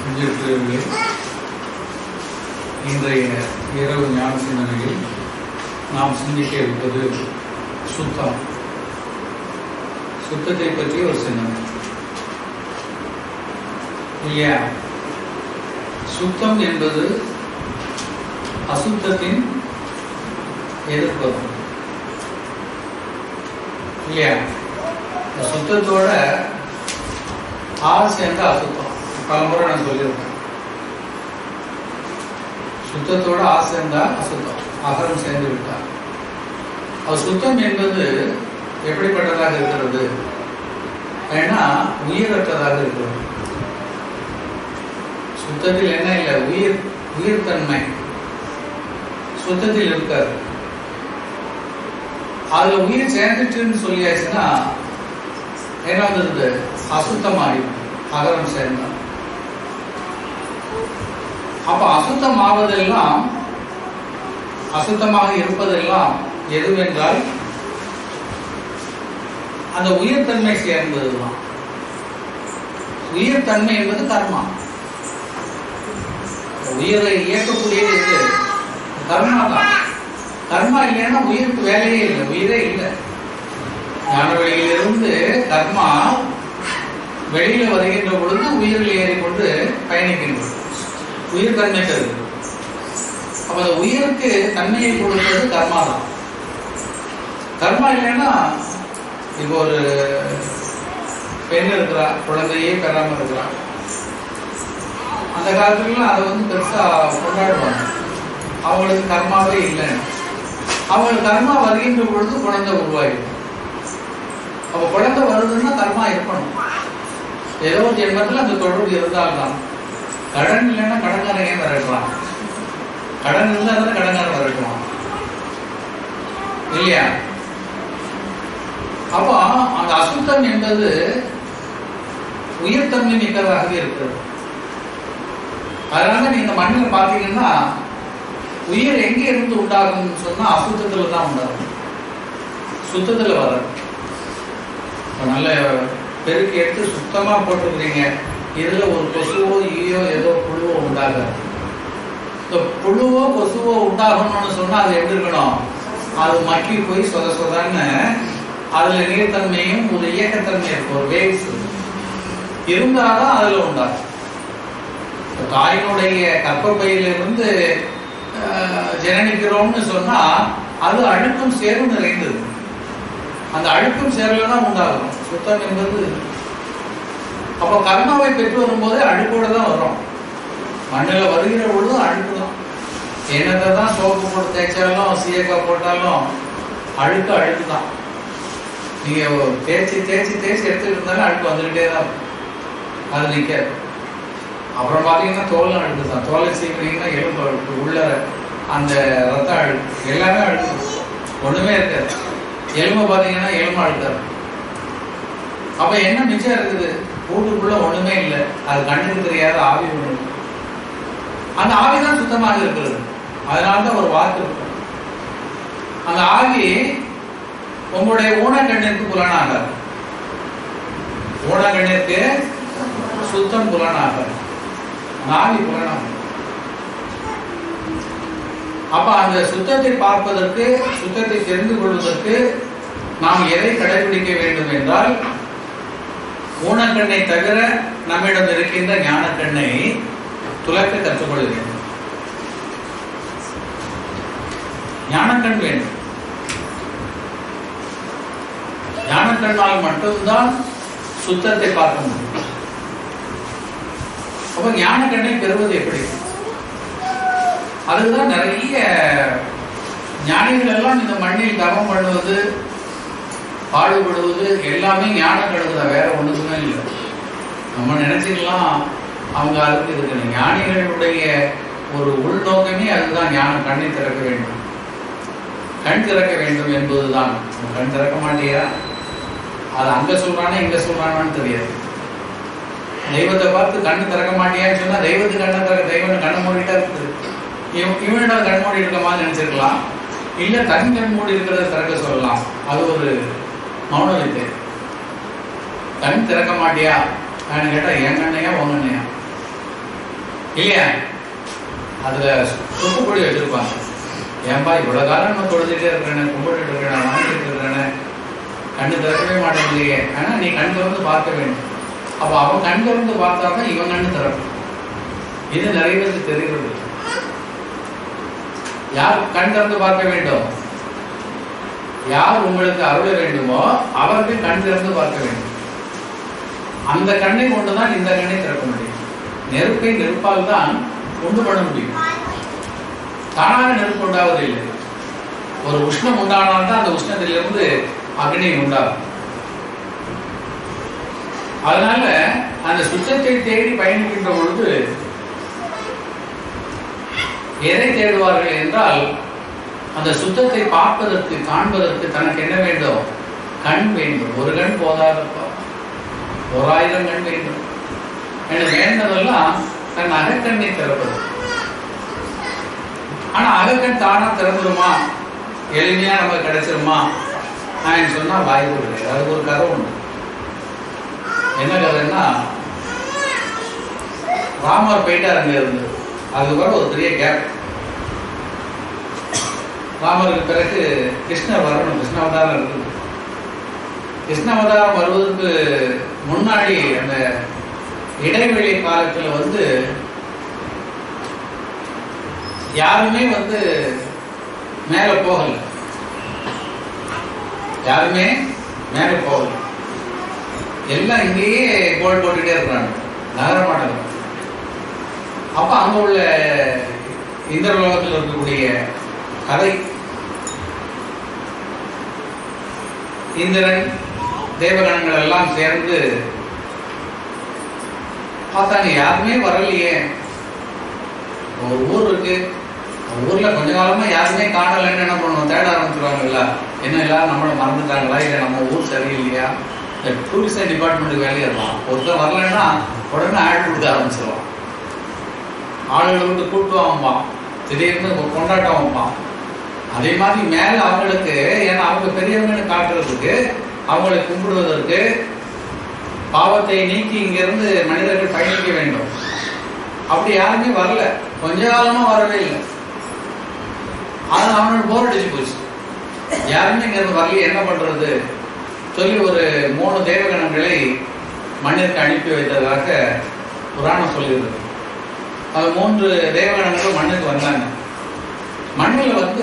நெஞ்சிருக்கிறவர்களே இன்றைய இரவு ஞான சிந்தனையில் நாம் சிந்திக்க இருப்பது சுத்தம் சுத்தத்தை பற்றி ஒரு சிந்தனை இல்லையா சுத்தம் என்பது அசுத்தத்தின் எதிர்ப்பதம் இல்லையா இந்த சுத்தத்தோட ஆ சேர்ந்த அசுத்தம் பலமுறை நான் சொல்லியிருக்கேன் சுத்தத்தோட ஆ சேர்ந்தா அசுத்தம் அகரம் சேர்ந்து விட்டார் அது சுத்தம் என்பது எப்படிப்பட்டதாக இருக்கிறது ஏன்னா உயிரற்றதாக இருக்கிறது சுத்தத்தில் என்ன இல்லை உயிர் உயிர்த்தன்மை சுத்தத்தில் இருக்காது அதுல உயிர் சேர்ந்துட்டுன்னு சொல்லியாச்சுன்னா என்ன வந்துருது அசுத்தமாகி அகரம் சேர்ந்தா அப்ப அசுத்தம் ஆவதெல்லாம் அசுத்தமாக இருப்பதெல்லாம் எதுவென்றால் அந்த உயிர்த்தன்மை சேர்ந்ததுதான் உயிர்த்தன்மை என்பது கர்மா உயிரை இயக்கக்கூடியது எது கர்மா தான் கர்மா இல்லைன்னா உயிருக்கு வேலையே இல்லை உயிரே இல்லை ஞான வெளியிலிருந்து கர்மா வெளியில வருகின்ற பொழுது உயிரில் ஏறிக்கொண்டு பயணிக்கின்றது உயிர் தன்மை தருது அப்ப அந்த உயிருக்கு தன்மையை கொடுக்கிறது கர்மா தான் கர்மா இல்லைன்னா இப்போ ஒரு பெண் இருக்கிறா குழந்தையே பெறாம இருக்கிறா அந்த காலத்துலலாம் அதை வந்து பெருசா கொண்டாடுவாங்க அவங்களுக்கு கர்மாவே இல்லைன்னு அவங்களுக்கு கர்மா வருகின்ற பொழுது குழந்தை உருவாயிடும் அப்ப குழந்தை வருதுன்னா கர்மா இருக்கணும் ஏதோ ஒரு ஜென்மத்தில் அந்த தொடர்பு இருந்தால்தான் கடன் இல்லைன்னா கடன்காரன் ஏன் விரட்டுறான் கடன் இருந்தா தானே கடன்காரன் விரட்டுவான் இல்லையா அப்போ அந்த அசுத்தம் என்பது உயிர்த்தன்மை மிக்கதாக இருக்கிறது அதனால நீங்க மண்ணில் பாத்தீங்கன்னா உயிர் எங்க இருந்து உண்டாகும்னு சொன்னா அசுத்தத்துல தான் உண்டாகும் சுத்தத்துல வராது இப்ப நல்ல பெருக்கி எடுத்து சுத்தமா போட்டுக்கிறீங்க இதுல ஒரு கொசுவோ ஈயோ ஏதோ புழுவோ உண்டாகாது இந்த புழுவோ கொசுவோ உண்டாகணும்னு சொன்னா அது எப்படி இருக்கணும் அது மக்கி போய் சொத சொதன்னு அதுல நீர்த்தன்மையும் ஒரு இயக்கத்தன்மை இருக்கும் ஒரு வேவ்ஸ் இருந்தாதான் அதுல உண்டாகும் தாயினுடைய கற்பப்பையிலிருந்து ஜனனிக்கிறோம்னு சொன்னா அது அழுக்கும் சேரும் நிறைந்தது அந்த அழுக்கும் சேரலாம் உண்டாகும் சுத்தம் என்பது அப்ப கர்மாவை பெற்று வரும்போது அழுக்கோட தான் வரும் மண்ணில் வருகிற பொழுதும் அழுக்கு தான் என்னத்தை தான் சோப்பு போட்டு தேய்ச்சாலும் சீயக்காய் போட்டாலும் அழுக்கு அழுக்கு தான் நீங்க தேய்ச்சி தேய்ச்சி தேய்ச்சி எடுத்துக்கிட்டு இருந்தாலும் அழுக்கு வந்துகிட்டே தான் இருக்கும் அது நிற்காது அப்புறம் பார்த்தீங்கன்னா தோல் அழுக்கு தான் தோலை சீக்கிரீங்கன்னா எலும்பு அழுக்கு உள்ள அந்த ரத்த அழுக்கு எல்லாமே அழுக்கு ஒண்ணுமே இருக்காது எலும்பு பார்த்தீங்கன்னா எலும்பு அழுக்காது அப்ப என்ன மிச்சம் இருக்குது கூட்டுக்குள்ள ஒண்ணுமே இல்லை அது கண்ணுக்கு தெரியாத ஆவி ஒண்ணு அந்த ஆவி தான் சுத்தமாக இருக்கிறது அதனால தான் ஒரு வாக்கு இருக்கும் அந்த ஆவி உங்களுடைய ஊனக்கண்ணிற்கு புலனாகாது ஊனக்கண்ணிற்கு சுத்தம் புலனாகாது நாவி புலனாகும் அப்ப அந்த சுத்தத்தை பார்ப்பதற்கு சுத்தத்தை தெரிந்து கொள்வதற்கு நாம் எதை கடைபிடிக்க வேண்டும் என்றால் ஊனக்கண்ணை தவிர நம்மிடம் இருக்கின்ற ஞானக்கண்ணை துலக்க கற்றுக்கொள்ள வேண்டும் ஞானக்கண் வேண்டும் ஞானக்கண்ணால் மட்டும்தான் சுத்தத்தை பார்க்க முடியும் அப்ப ஞானக்கண்ணை பெறுவது எப்படி அதுதான் நிறைய ஞானிகள் எல்லாம் இந்த மண்ணில் தவம் பண்ணுவது பாடுபடுவது எல்லாமே ஞான கடுதுதான் வேற ஒண்ணுக்குமே இல்லை நம்ம நினைச்சுக்கலாம் அவங்க அதுக்கு இருக்கு ஞானிகளுடைய ஒரு உள்நோக்கமே அதுதான் ஞானம் கண்ணை திறக்க வேண்டும் கண் திறக்க வேண்டும் என்பதுதான் கண் திறக்க மாட்டேயா அது அங்க சொல்றானே இங்க சொல்றானான்னு தெரியாது தெய்வத்தை பார்த்து கண்ணு திறக்க மாட்டியான்னு சொன்னா தெய்வத்துக்கு கண்ணை திறக்க தெய்வம் கண்ணை மூடிட்டா இருக்குது இவனிடம் கண் மூடி இருக்க மாதிரி நினைச்சிருக்கலாம் இல்ல தன் கண் மூடி இருக்கிறத திறக்க சொல்லலாம் அது ஒரு மௌன வித்தை கண் திறக்க மாட்டியா நான் கேட்டா என் கண்ணையா உன் கண்ணையா இல்லையா அதுல சுப்பு பொடி வச்சிருப்பாங்க ஏன்பா இவ்வளவு காலம் நம்ம தொழுதுட்டே இருக்கிறேனே கும்பிட்டு இருக்கிறேன் வாங்கிட்டு இருக்கிறேனே கண்ணு திறக்கவே மாட்டேங்குது ஆனா நீ கண் திறந்து பார்க்க வேண்டும் அப்ப அவன் கண் திறந்து பார்த்தா தான் இவன் கண்ணு திறக்கும் இது நிறைய பேருக்கு தெரிகிறது இல்லை. யார் கண் திறந்து பார்க்க வேண்டும் யார் உங்களுக்கு அருள வேண்டுமோ அவருக்கு கண் திறந்து பார்க்க வேண்டும் அந்த கண்ணை கொண்டுதான் இந்த கண்ணை திறக்க முடியும் நெருப்பை நெருப்பால் தான் உண்டு பண்ண முடியும் தானாக நெருப்பு உண்டாவதில்லை ஒரு உஷ்ணம் உண்டானால் தான் அந்த உஷ்ணத்திலிருந்து அக்னி உண்டாகும் அதனால அந்த சுத்தத்தை தேடி பயணிக்கின்ற பொழுது எதை தேடுவார்கள் என்றால் அந்த சுத்தத்தை பார்ப்பதற்கு காண்பதற்கு தனக்கு என்ன வேண்டும் கண் வேண்டும் ஒரு கண் போதாதப்பா ஒரு ஆயிரம் கண் வேண்டும் எனக்கு வேண்டதெல்லாம் தன் அகக்கண்ணை திறப்பது ஆனா அகக்கண் தானா திறந்துருமா எளிமையா நமக்கு கிடைச்சிருமா நான் சொன்னா வாய்ப்பு கிடையாது அதுக்கு ஒரு கதை உண்டு என்ன கதைன்னா ராமர் போயிட்டார் அங்க இருந்து அதுக்கப்புறம் ஒரு பெரிய கேப் ராமருக்கு பிறகு கிருஷ்ணர் வரணும் கிருஷ்ண அவதாரம் இருக்குது கிருஷ்ண அவதாரம் வருவதற்கு முன்னாடி அந்த இடைவெளி காலத்துல வந்து யாருமே வந்து மேல போகல யாருமே மேல போகல எல்லாம் இங்கேயே கோல் போட்டுட்டே இருக்கிறாங்க நகர மாட்டாங்க அப்ப அங்க உள்ள இந்திரலோகத்தில் இருக்கக்கூடிய கதை இந்திரன் தேவகணங்கள் எல்லாம் சேர்ந்து பார்த்தாங்க யாருமே வரலையே ஒரு ஊர் இருக்கு அந்த ஊர்ல கொஞ்ச காலமா யாருமே காணலன்னு என்ன பண்ணுவோம் தேட ஆரம்பிச்சிருவாங்கல்ல என்ன எல்லாரும் நம்மள மறந்துட்டாங்களா இல்ல நம்ம ஊர் சரியில்லையா இந்த டூரிசம் டிபார்ட்மெண்ட்டுக்கு வேலையிடலாம் ஒருத்தர் வரலன்னா உடனே ஆட் கொடுக்க ஆரம்பிச்சிருவான் ஆளுகளை விட்டு கூட்டுவாம்பான் திடீர்னு ஒரு கொண்டாட்டம் வைப்பான் அதே மாதிரி மேல அவங்களுக்கு ஏன்னா அவங்க பெரியவங்கன்னு காட்டுறதுக்கு அவங்களை கும்பிடுவதற்கு பாவத்தை நீக்கி இங்கிருந்து மனிதர்கள் பயணிக்க வேண்டும் அப்படி யாருமே வரல கொஞ்ச காலமா வரவே இல்லை அது அவனுக்கு போர் அடிச்சு போச்சு யாருமே இங்கிருந்து வரல என்ன பண்றது சொல்லி ஒரு மூணு தேவகணங்களை மண்ணிற்கு அனுப்பி வைத்ததாக புராணம் சொல்லுகிறது அது மூன்று தேவகணங்களும் மண்ணுக்கு வந்தாங்க மண்ணில் வந்து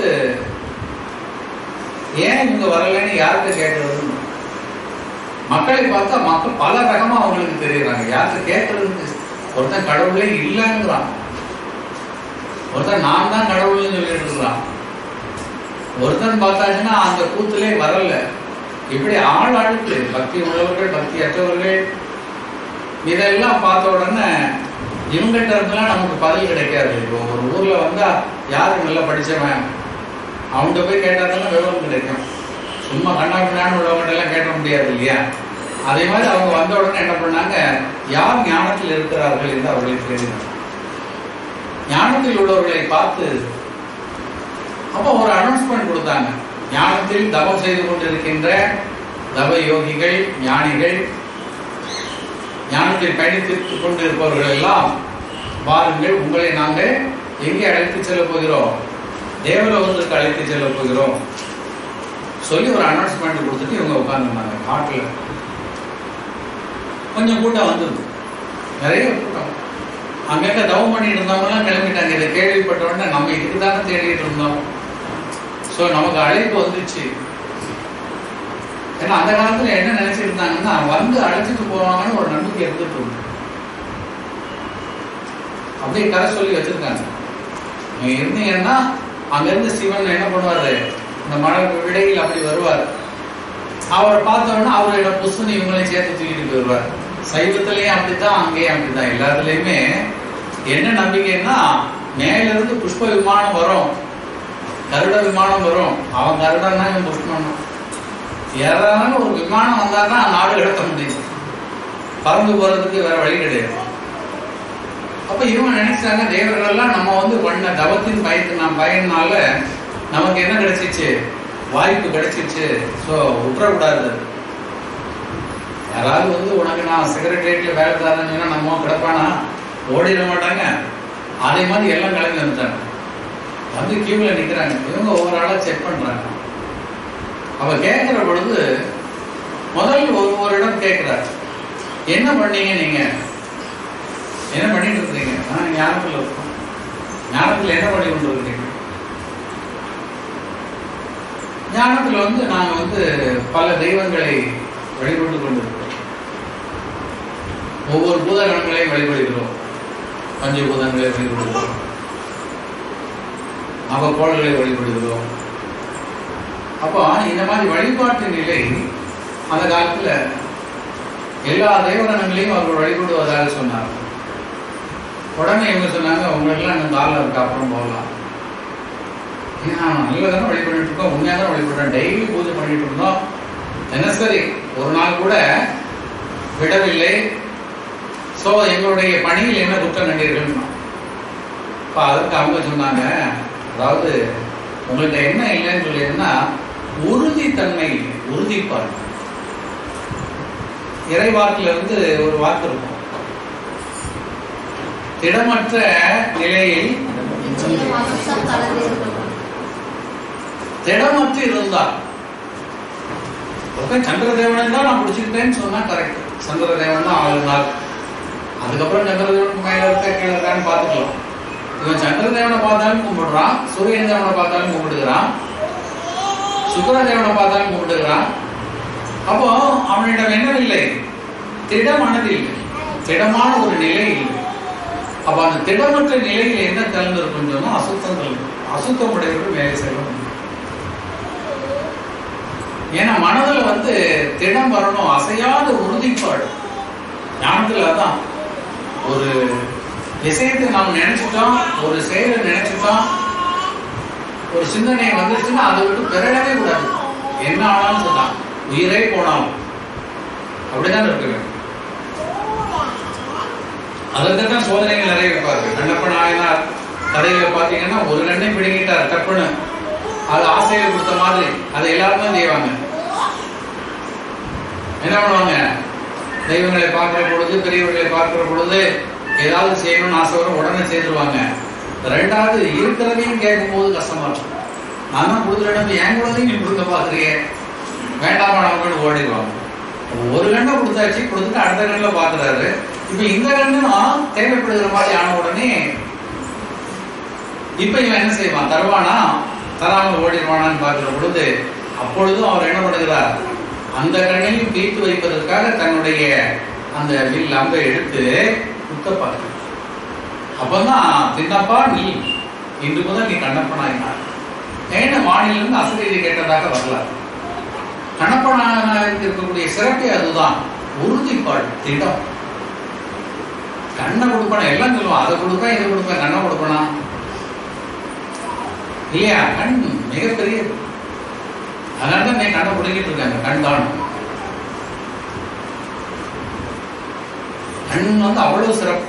ஏன் இவங்க வரலன்னு யாருக்கு கேட்கறது மக்களை பார்த்தா மக்கள் பல ரகமா அவங்களுக்கு தெரியுறாங்க யாருக்கு கேட்கறதுக்கு ஒருத்தன் கடவுளே இல்லைங்கிறான் ஒருத்தன் நான் தான் கடவுள்னு சொல்லிட்டு இருக்கிறான் ஒருத்தன் பார்த்தாச்சுன்னா அந்த கூத்திலே வரல இப்படி ஆள் அடுத்து பக்தி உள்ளவர்கள் பக்தி அற்றவர்கள் இதெல்லாம் பார்த்த உடனே இவங்கிட்ட இருந்தெல்லாம் நமக்கு பதில் கிடைக்காது இப்போ ஒரு ஊர்ல வந்தா யாரு நல்லா படிச்சவன் அவன்கிட்ட போய் கேட்டா தானே விவரம் கிடைக்கும் சும்மா கண்ணா பின்னான்னு உள்ளவங்ககிட்ட எல்லாம் கேட்ட முடியாது இல்லையா அதே மாதிரி அவங்க வந்த உடனே என்ன பண்ணாங்க யார் ஞானத்தில் இருக்கிறார்கள் என்று அவர்களை தேடினார் ஞானத்தில் உள்ளவர்களை பார்த்து அப்போ ஒரு அனௌன்ஸ்மெண்ட் கொடுத்தாங்க ஞானத்தில் தவம் செய்து கொண்டிருக்கின்ற தவ யோகிகள் ஞானிகள் ஞானத்தில் பயணித்துக் கொண்டிருப்பவர்கள் எல்லாம் வாருங்கள் உங்களை நாங்கள் எங்கே அழைத்து செல்ல போகிறோம் தேவலோகத்திற்கு அழைத்து செல்ல போகிறோம் சொல்லி ஒரு அனௌன்ஸ்மெண்ட் கொடுத்துட்டு இவங்க உட்கார்ந்துருந்தாங்க காட்டுல கொஞ்சம் கூட்டம் வந்தது நிறைய கூட்டம் அங்கங்க தவம் பண்ணிட்டு இருந்தவங்கலாம் கிளம்பிட்டாங்க இதை கேள்விப்பட்ட உடனே நம்ம இதுக்கு தானே தேடிட்டு இருந்தோம் ஸோ நமக்கு அழைப்பு வந்துச்சு ஏன்னா அந்த காலத்துல என்ன நினைச்சிட்டு இருந்தாங்கன்னா வந்து அழைச்சிட்டு போவாங்கன்னு ஒரு நம்பிக்கை இருந்துட்டு இருக்கு அப்படியே கதை சொல்லி வச்சிருக்காங்க நீங்க இருந்தீங்கன்னா அங்க இருந்து சிவன் என்ன பண்ணுவாரு இந்த மழை விடையில் அப்படி வருவார் அவரை பார்த்தோன்னா அவரோட புஷ்பன் இவங்களையும் சேர்த்து தூக்கிட்டு போயிடுவார் சைவத்திலையும் அப்படித்தான் அங்கேயும் அப்படித்தான் எல்லாத்துலயுமே என்ன நம்பிக்கைன்னா மேல இருந்து புஷ்ப விமானம் வரும் கருட விமானம் வரும் அவன் கருடன்னா இவன் புஷ்பன் ஏதாவது ஒரு விமானம் வந்தா தான் நாடு கடத்த முடியும் பறந்து போறதுக்கு வேற வழி கிடையாது அப்ப இவங்க நினைச்சாங்க தேவர்கள்லாம் நம்ம வந்து பண்ண தவத்தின் பயத்து நான் பயனால நமக்கு என்ன கிடைச்சிச்சு வாய்ப்பு கிடைச்சிச்சு ஸோ விட்டுறக்கூடாது யாராவது வந்து உனக்கு நான் செக்ரட்டரியேட்ல வேலை தரேன்னு சொன்னா நம்ம கிடப்பானா ஓடிட மாட்டாங்க அதே மாதிரி எல்லாம் கிளம்பி வந்துட்டாங்க வந்து கியூவில் நிற்கிறாங்க இவங்க ஒவ்வொரு ஆளாக செக் பண்ணுறாங்க அவ கேட்குற பொழுது முதல் ஒரு ஒரு இடம் கேட்குறாரு என்ன பண்ணீங்க நீங்க என்ன பண்ணிட்டு இருக்கீங்க நான் ஞானத்தில் இருக்கோம் ஞானத்தில் என்ன பண்ணி கொண்டு இருக்கீங்க ஞானத்தில் வந்து நாங்கள் வந்து பல தெய்வங்களை வழிபட்டு கொண்டிருக்கிறோம் ஒவ்வொரு பூதகணங்களையும் வழிபடுகிறோம் பஞ்சபூதங்களை வழிபடுகிறோம் நவக்கோள்களை வழிபடுகிறோம் அப்போ இந்த மாதிரி வழிபாட்டு நிலை அந்த காலத்துல எல்லா தேவகணங்களையும் அவர்கள் வழிபடுவதாக சொன்னார் உடனே இவங்க சொன்னாங்க உங்களுக்கெல்லாம் இன்னும் காலம் இருக்கு அப்புறம் போகலாம் ஏன்னா நல்லதானே வழிபட்டு இருக்கோம் உண்மையாக தான் வழிபடுறோம் டெய்லி பூஜை பண்ணிட்டு இருந்தோம் தினசரி ஒரு நாள் கூட விடவில்லை ஸோ எங்களுடைய பணியில் என்ன குற்றம் கண்டீர்கள் இப்போ அதற்கு அவங்க சொன்னாங்க அதாவது உங்கள்கிட்ட என்ன இல்லைன்னு சொல்லியிருந்தா உறுதித்தன்மை இல்லை உறுதிப்பாடு இறைவாக்குல இருந்து ஒரு வாக்கு இருக்கும் திடமற்ற நிலையில் நிச்சயம் அம்சம் கலந்திருக்கும் திடமற்று இருந்தார் ஓகே சந்திரதேவனை தான் நான் பிடிச்சிக்கிட்டேன்னு சொன்னா கரெக்ட் சந்திரதேவன் தான் ஆளுநாள் அதுக்கப்புறம் சந்திரதேவனுக்கு மேல இருக்க கீழே இருக்கான்னு பார்த்துக்கலாம் இவன் சந்திரதேவனை பார்த்தாலும் கும்பிடுறான் சூரியன் தேவனை பார்த்தாலும் கும்பிடுகிறான் சுக்கரதேவனை பார்த்தாலும் கும்பிடுகிறான் அப்போ அவனிடம் என்னவில்லை திடமானது இல்லை திடமான ஒரு நிலை இல்லை அப்ப அந்த திடமற்ற நிலையில் என்ன கலந்திருக்கும் சொன்னா அசுத்தங்கள் அசுத்தம் உடையவர்கள் மேலே செல்ல முடியும் ஏன்னா மனதுல வந்து திடம் வரணும் அசையாத உறுதிப்பாடு ஞானத்துல அதான் ஒரு விஷயத்தை நாம் நினைச்சிட்டோம் ஒரு செயலை நினைச்சிட்டோம் ஒரு சிந்தனை வந்துருச்சுன்னா அதை விட்டு பெறவே கூடாது என்ன ஆனாலும் சொல்லலாம் உயிரே போனாலும் அப்படிதான் இருக்க வேண்டும் அதற்கு தான் சோதனைகள் நிறைய வைப்பார்கள் கண்ணப்ப நாயனார் கதையில பாத்தீங்கன்னா ஒரு கண்ணை பிடுங்கிட்டார் டப்புன்னு அது ஆசையை கொடுத்த மாதிரி அதை எல்லாருமே செய்வாங்க என்ன பண்ணுவாங்க தெய்வங்களை பார்க்கிற பொழுது பெரியவர்களை பார்க்கிற பொழுது ஏதாவது செய்யணும்னு ஆசை வரும் உடனே செய்திருவாங்க ரெண்டாவது இருக்கிறதையும் கேட்கும் போது கஷ்டமா இருக்கும் நான் தான் கொடுத்துட்டு என் குழந்தையும் நீ கொடுக்க பாக்குறிய வேண்டாமா நம்ம ஓடிடுவாங்க ஒரு கண்ணை கொடுத்தாச்சு கொடுத்துட்டு அடுத்த கண்ணில் பாக்குறாரு இப்ப இந்த கண்ணும் தேவைப்படுகிற மாதிரி ஆன உடனே இப்ப இவன் என்ன செய்வான் தருவானா தராம ஓடிடுவானான்னு பார்க்கிற பொழுது அப்பொழுதும் அவர் என்ன பண்ணுகிறார் அந்த கண்ணையும் தீர்த்து வைப்பதற்காக தன்னுடைய அந்த வில் அம்பை எடுத்து குத்த பார்க்கிறார் அப்பதான் தின்னப்பா நீ இன்று முதல் நீ கண்ணப்பனாயினார் ஏன மாநிலிருந்து அசரீதி கேட்டதாக வரலாறு கண்ணப்பனாக இருக்கக்கூடிய சிறப்பே அதுதான் உறுதிப்பாடு திடம் கண்ணை கொடுப்பனா எல்லாம் சொல்லுவான் அதை கொடுப்பேன் இதை கொடுப்பேன் கண்ணை கொடுப்பனா இல்லையா கண் மிகப்பெரிய அதனால தான் நீ கண்ணை பிடிக்கிட்டு இருக்காங்க கண் தான் கண் வந்து அவ்வளவு சிறப்பு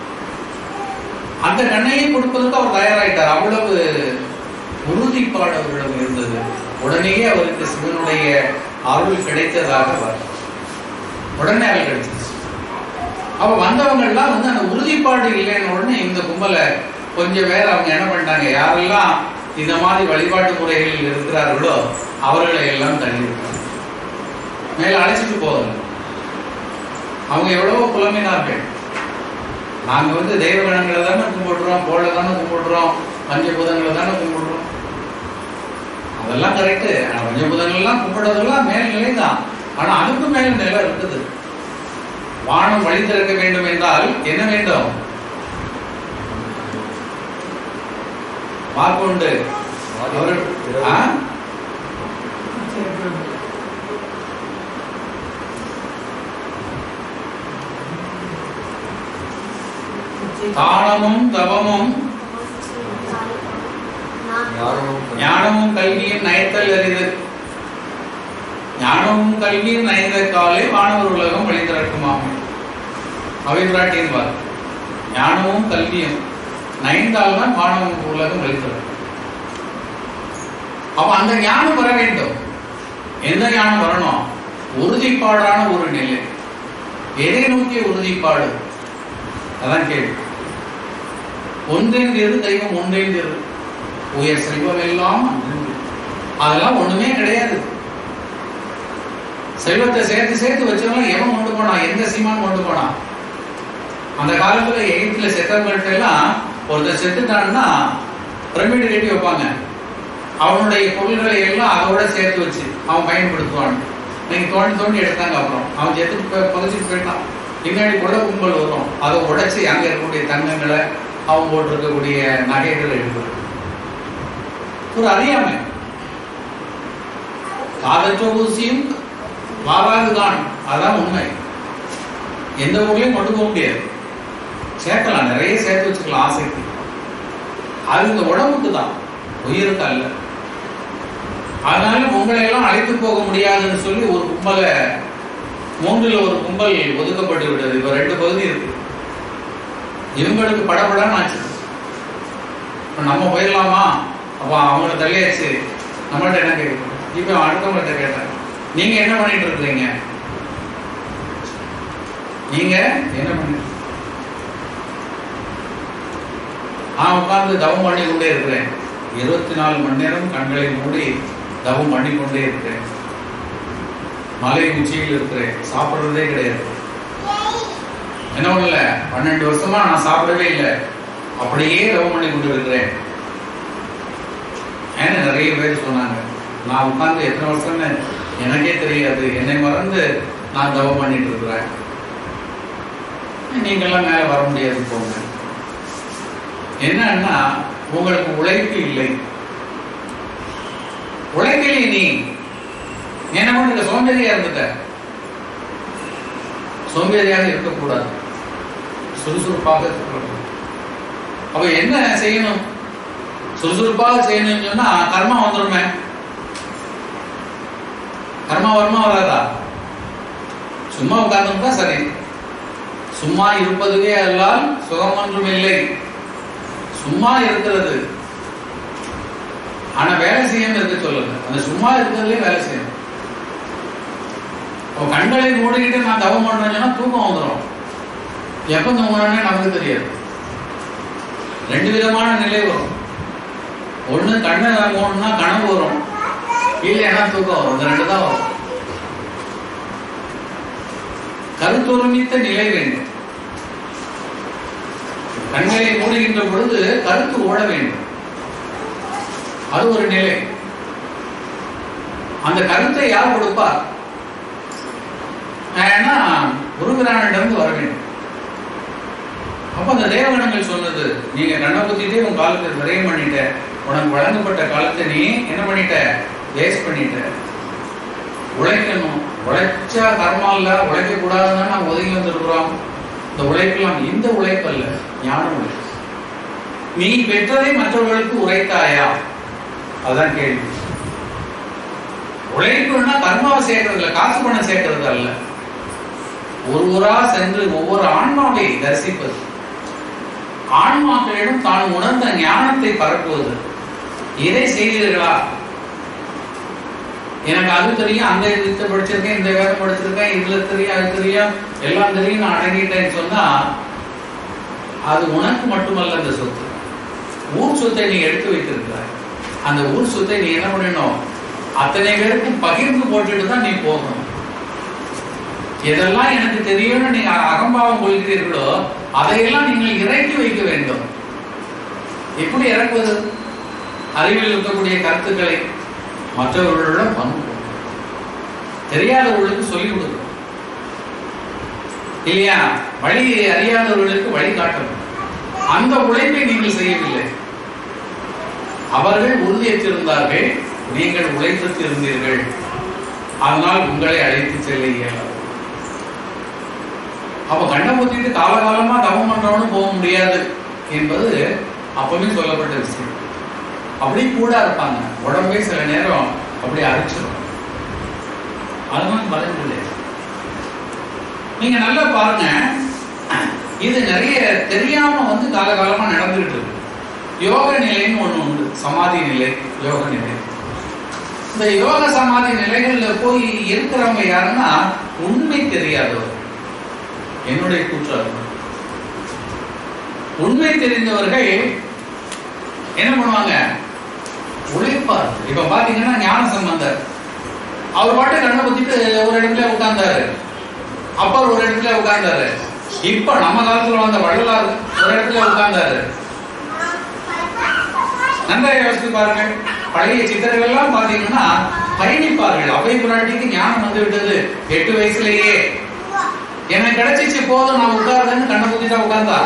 அந்த கண்ணையே கொடுப்பதற்கு அவர் தயாராயிட்டார் அவ்வளவு உறுதிப்பாடு அவரிடம் இருந்தது உடனேயே அவருக்கு சிவனுடைய அருள் கிடைத்ததாக வரும் உடனே அருள் கிடைச்சிச்சு அப்ப வந்தவங்க எல்லாம் வந்து அந்த உறுதிப்பாடு இல்லைன்னு உடனே இந்த கும்பலை கொஞ்சம் பேர் அவங்க என்ன பண்ணிட்டாங்க யாரெல்லாம் இந்த மாதிரி வழிபாட்டு முறைகளில் இருக்கிறார்களோ அவர்களை எல்லாம் தள்ளிவிட்டாங்க மேல அழைச்சிட்டு போகல அவங்க எவ்வளவோ புலம்பினார்கள் நாங்க வந்து தெய்வகணங்களை தானே கும்பிடுறோம் கோளை தானே கும்பிடுறோம் பஞ்சபூதங்களை தானே கும்பிடுறோம் அதெல்லாம் கரெக்டு பஞ்சபூதங்கள்லாம் கும்பிடுறதெல்லாம் மேல்நிலை தான் ஆனா அதுக்கும் மேல நிலை இருக்குது வானம் வழி திறக்க வேண்டும் என்றால் என்ன வேண்டும் மார்க்கொண்டு அவர் ஆ? தானமும் தவமும் ஞானமும் கல்வியும் நயத்தல் அறிது ஞானமும் கல்வியும் நயந்த காலே வானவர் உலகம் வழி திறக்குமாம் அவைபிராட்டின் வார் ஞானமும் கல்வியும் நயந்தால் தான் வானவர் உலகம் வழி திறக்கும் அப்ப அந்த ஞானம் வர வேண்டும் எந்த ஞானம் வரணும் உறுதிப்பாடான ஒரு நிலை எதை நோக்கிய உறுதிப்பாடு அதான் கேள்வி ஒன்றென்றிரு தெய்வம் ஒன்றென்றிரு உயர் செல்வம் எல்லாம் அன்றென்று. அதெல்லாம் ஒண்ணுமே கிடையாது செல்வத்தை சேர்த்து சேர்த்து வச்சவங்க எவன் கொண்டு போனான் எந்த சீமான் கொண்டு போனான் அந்த காலத்துல எகிப்துல செத்தவங்கள்ட்ட எல்லாம் ஒருத்தர் செத்துட்டான்னா பிரமிடு கட்டி வைப்பாங்க அவனுடைய பொருள்களை எல்லாம் அதோட சேர்த்து வச்சு அவன் பயன்படுத்துவான் நீங்க தோண்டி தோண்டி எடுத்தாங்க அப்புறம் அவன் செத்து ப- புதைச்சிட்டு போயிட்டான் பின்னாடி கொள்ள கும்பல் வரும் அதை உடைச்சி அங்க இருக்கக்கூடிய தங்கங்களை அவன் போட்டிருக்கக்கூடிய நகைகளை எடுக்கிறது ஒரு அறியாமை காதற்ற ஊசியும் வாராதுதான் அதான் உண்மை எந்த ஊர்லயும் கொண்டு போக முடியாது சேர்க்கலாம் நிறைய சேர்த்து வச்சுக்கலாம் ஆசைக்கு அது இந்த உடம்புக்கு தான் உயிருக்கு அல்ல அதனால உங்களை எல்லாம் அழைத்து போக முடியாதுன்னு சொல்லி ஒரு கும்பலை மூன்றில் ஒரு கும்பல் ஒதுக்கப்பட்டு விட்டது இப்ப ரெண்டு பகுதி இருக்கு இவங்களுக்கு படபடன்னு ஆச்சு இப்ப நம்ம போயிடலாமா அப்ப அவங்கள தள்ளியாச்சு நம்மள்ட்ட என்ன கேட்கும் இப்ப அடுத்தவங்கள்ட்ட கேட்டேன் நீங்க என்ன பண்ணிட்டு இருக்கிறீங்க நீங்க என்ன பண்ணிட்டு நான் உட்கார்ந்து தவம் பண்ணி கொண்டே இருக்கிறேன் இருபத்தி நாலு மணி நேரம் கண்களை மூடி தவம் பண்ணி கொண்டே இருக்கிறேன் மலை உச்சியில் இருக்கிறேன் சாப்பிடுறதே கிடையாது என்ன பண்ணல பன்னெண்டு வருஷமா நான் சாப்பிடவே இல்லை அப்படியே தவம் பண்ணி கொண்டு இருக்கிறேன் ஏன்னு நிறைய பேர் சொன்னாங்க நான் உட்கார்ந்து எத்தனை வருஷம்னு எனக்கே தெரியாது என்னை மறந்து நான் தவம் பண்ணிட்டு இருக்கிறேன் நீங்கெல்லாம் மேல வர முடியாது போங்க என்னன்னா உங்களுக்கு உழைப்பு இல்லை உழைக்கலையே நீ என்ன பண்ணுங்க சோம்பேறியா இருந்துட்ட சோம்பேறியாக இருக்கக்கூடாது சுறுசுறுப்பாக இருக்கக்கூடாது அப்ப என்ன செய்யணும் சுறுசுறுப்பாக செய்யணும்னு சொன்னா கர்மா வந்துருமே கர்மா வருமா வராதா சும்மா உட்கார்ந்துட்டா சரி சும்மா இருப்பதுவே அல்லால் சுகம் ஒன்றும் இல்லை சும்மா இருக்கிறது ஆனா வேலை செய்யாம இருக்க சொல்லுங்க அந்த சும்மா இருக்கிறதுலயே வேலை செய்யணும் இப்போ கண்களை மூடிக்கிட்டு நான் தவம் பண்றேன்னு சொன்னா தூக்கம் வந்துடும் எப்ப தூங்கணும்னு நமக்கு தெரியாது ரெண்டு விதமான நிலை வரும் ஒண்ணு கண்ணை மூடணும்னா கனவு வரும் இல்லைன்னா தூக்கம் வரும் இந்த ரெண்டு தான் வரும் கருத்தொருமித்த நிலை வேண்டும் கண்களை மூடுகின்ற பொழுது கருத்து ஓட வேண்டும் அது ஒரு நிலை அந்த கருத்தை யார் கொடுப்பார் ஏன்னா குருபிரானிடம் வர வேண்டும் அப்ப அந்த தேவகணங்கள் சொன்னது நீங்க கண்ணை குத்திட்டே உன் காலத்தை விரயம் பண்ணிட்ட உனக்கு வழங்கப்பட்ட காலத்தை நீ என்ன பண்ணிட்ட வேஸ்ட் பண்ணிட்ட உழைக்கணும் உழைச்சா கர்மா இல்ல உழைக்க கூடாதுன்னு நம்ம ஒதுங்கி வந்திருக்கிறோம் இந்த உழைக்கலாம் இந்த உழைப்பு அல்ல ஞான உழைப்பு நீ பெற்றதை மற்றவர்களுக்கு உரைத்தாயா அதான் கேள்வி உழைப்புன்னா கர்மாவை சேர்க்கறது இல்ல காசு பணம் சேர்க்கறது அல்ல ஒரு ஊரா சென்று ஒவ்வொரு ஆன்மாவை தரிசிப்பது ஆன்மாக்களிடம் தான் உணர்ந்த ஞானத்தை பரப்புவது இதை செய்தீர்களா எனக்கு அது தெரியும் அந்த வித்தை படிச்சிருக்கேன் இந்த வேதம் படிச்சிருக்கேன் இதுல தெரியும் அது தெரியும் எல்லாம் தெரியும் நான் அடங்கிட்டேன்னு சொன்னா அது உனக்கு மட்டுமல்ல அந்த சொத்து ஊர் சொத்தை நீ எடுத்து வைத்திருக்கிறாய் அந்த ஊர் சொத்தை நீ என்ன பண்ணணும் அத்தனை பேருக்கும் பகிர்ந்து போட்டுட்டு தான் நீ போகணும் எதெல்லாம் எனக்கு தெரியும்னு நீங்க அகம்பாவம் கொள்கிறீர்களோ அதையெல்லாம் நீங்கள் இறக்கி வைக்க வேண்டும் எப்படி இறக்குவது அறிவில் இருக்கக்கூடிய கருத்துக்களை மற்றவர்களிடம் பங்கு கொள்ளும். தெரியாதவர்களுக்கு சொல்லிக் கொடுக்கணும் இல்லையா வழி அறியாதவர்களுக்கு வழி காட்டணும் அந்த உழைப்பை நீங்கள் செய்யவில்லை அவர்கள் உறுதியற்றிருந்தார்கள் நீங்கள் உழைத்து இருந்தீர்கள் அதனால் உங்களை அழைத்து செல்ல இயலாது அப்ப கண்ணை ஊத்திட்டு காலகாலமா தவம் பண்றவனும் போக முடியாது என்பது அப்பவே சொல்லப்பட்ட விஷயம் அப்படி கூட இருப்பாங்க உடம்பே சில நேரம் அப்படி அரைச்சிடும் அதுதான் பலன் இல்லை நீங்க நல்லா பாருங்க இது நிறைய தெரியாம வந்து காலகாலமா நடந்துகிட்டு இருக்கு யோக நிலைன்னு ஒண்ணு உண்டு சமாதி நிலை யோக நிலை இந்த யோக சமாதி நிலைகள்ல போய் இருக்கிறவங்க யாருன்னா உண்மை தெரியாதவர் என்னுடைய கூற்று உண்மை தெரிந்தவர்கள் என்ன பண்ணுவாங்க உழைப்பார் இப்ப பாத்தீங்கன்னா ஞான சம்பந்தர் அவர் பாட்டு கண்ணை குத்திட்டு ஒரு இடத்துல உட்கார்ந்தாரு அப்பர் ஒரு இடத்துல உட்கார்ந்தாரு இப்ப நம்ம காலத்துல வந்த வள்ளலார் ஒரு இடத்துல உட்கார்ந்தாரு நன்றா யோசித்து பாருங்கள் பழைய சித்தர்கள் எல்லாம் பாத்தீங்கன்னா பயணிப்பார்கள் அவை புராட்டிக்கு ஞானம் வந்து விட்டது எட்டு வயசுலயே எனக்கு கிடைச்சிச்சு போதும் நான் உட்காருதுன்னு கண்ணை குத்திட்டா உட்கார்ந்தா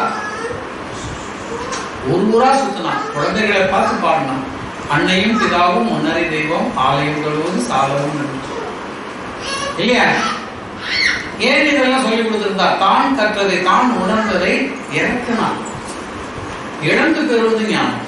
ஒரு ஊரா சுத்தினான் குழந்தைகளை பார்த்து பாடினான் அன்னையும் பிதாவும் முன்னறி தெய்வம் ஆலயம் கழுவது சாலவும் நடிச்சு இல்லையா ஏன் இதெல்லாம் சொல்லி கொடுத்திருந்தா தான் கற்றதை தான் உணர்ந்ததை இறக்கினான் இழந்து பெறுவது ஞானம்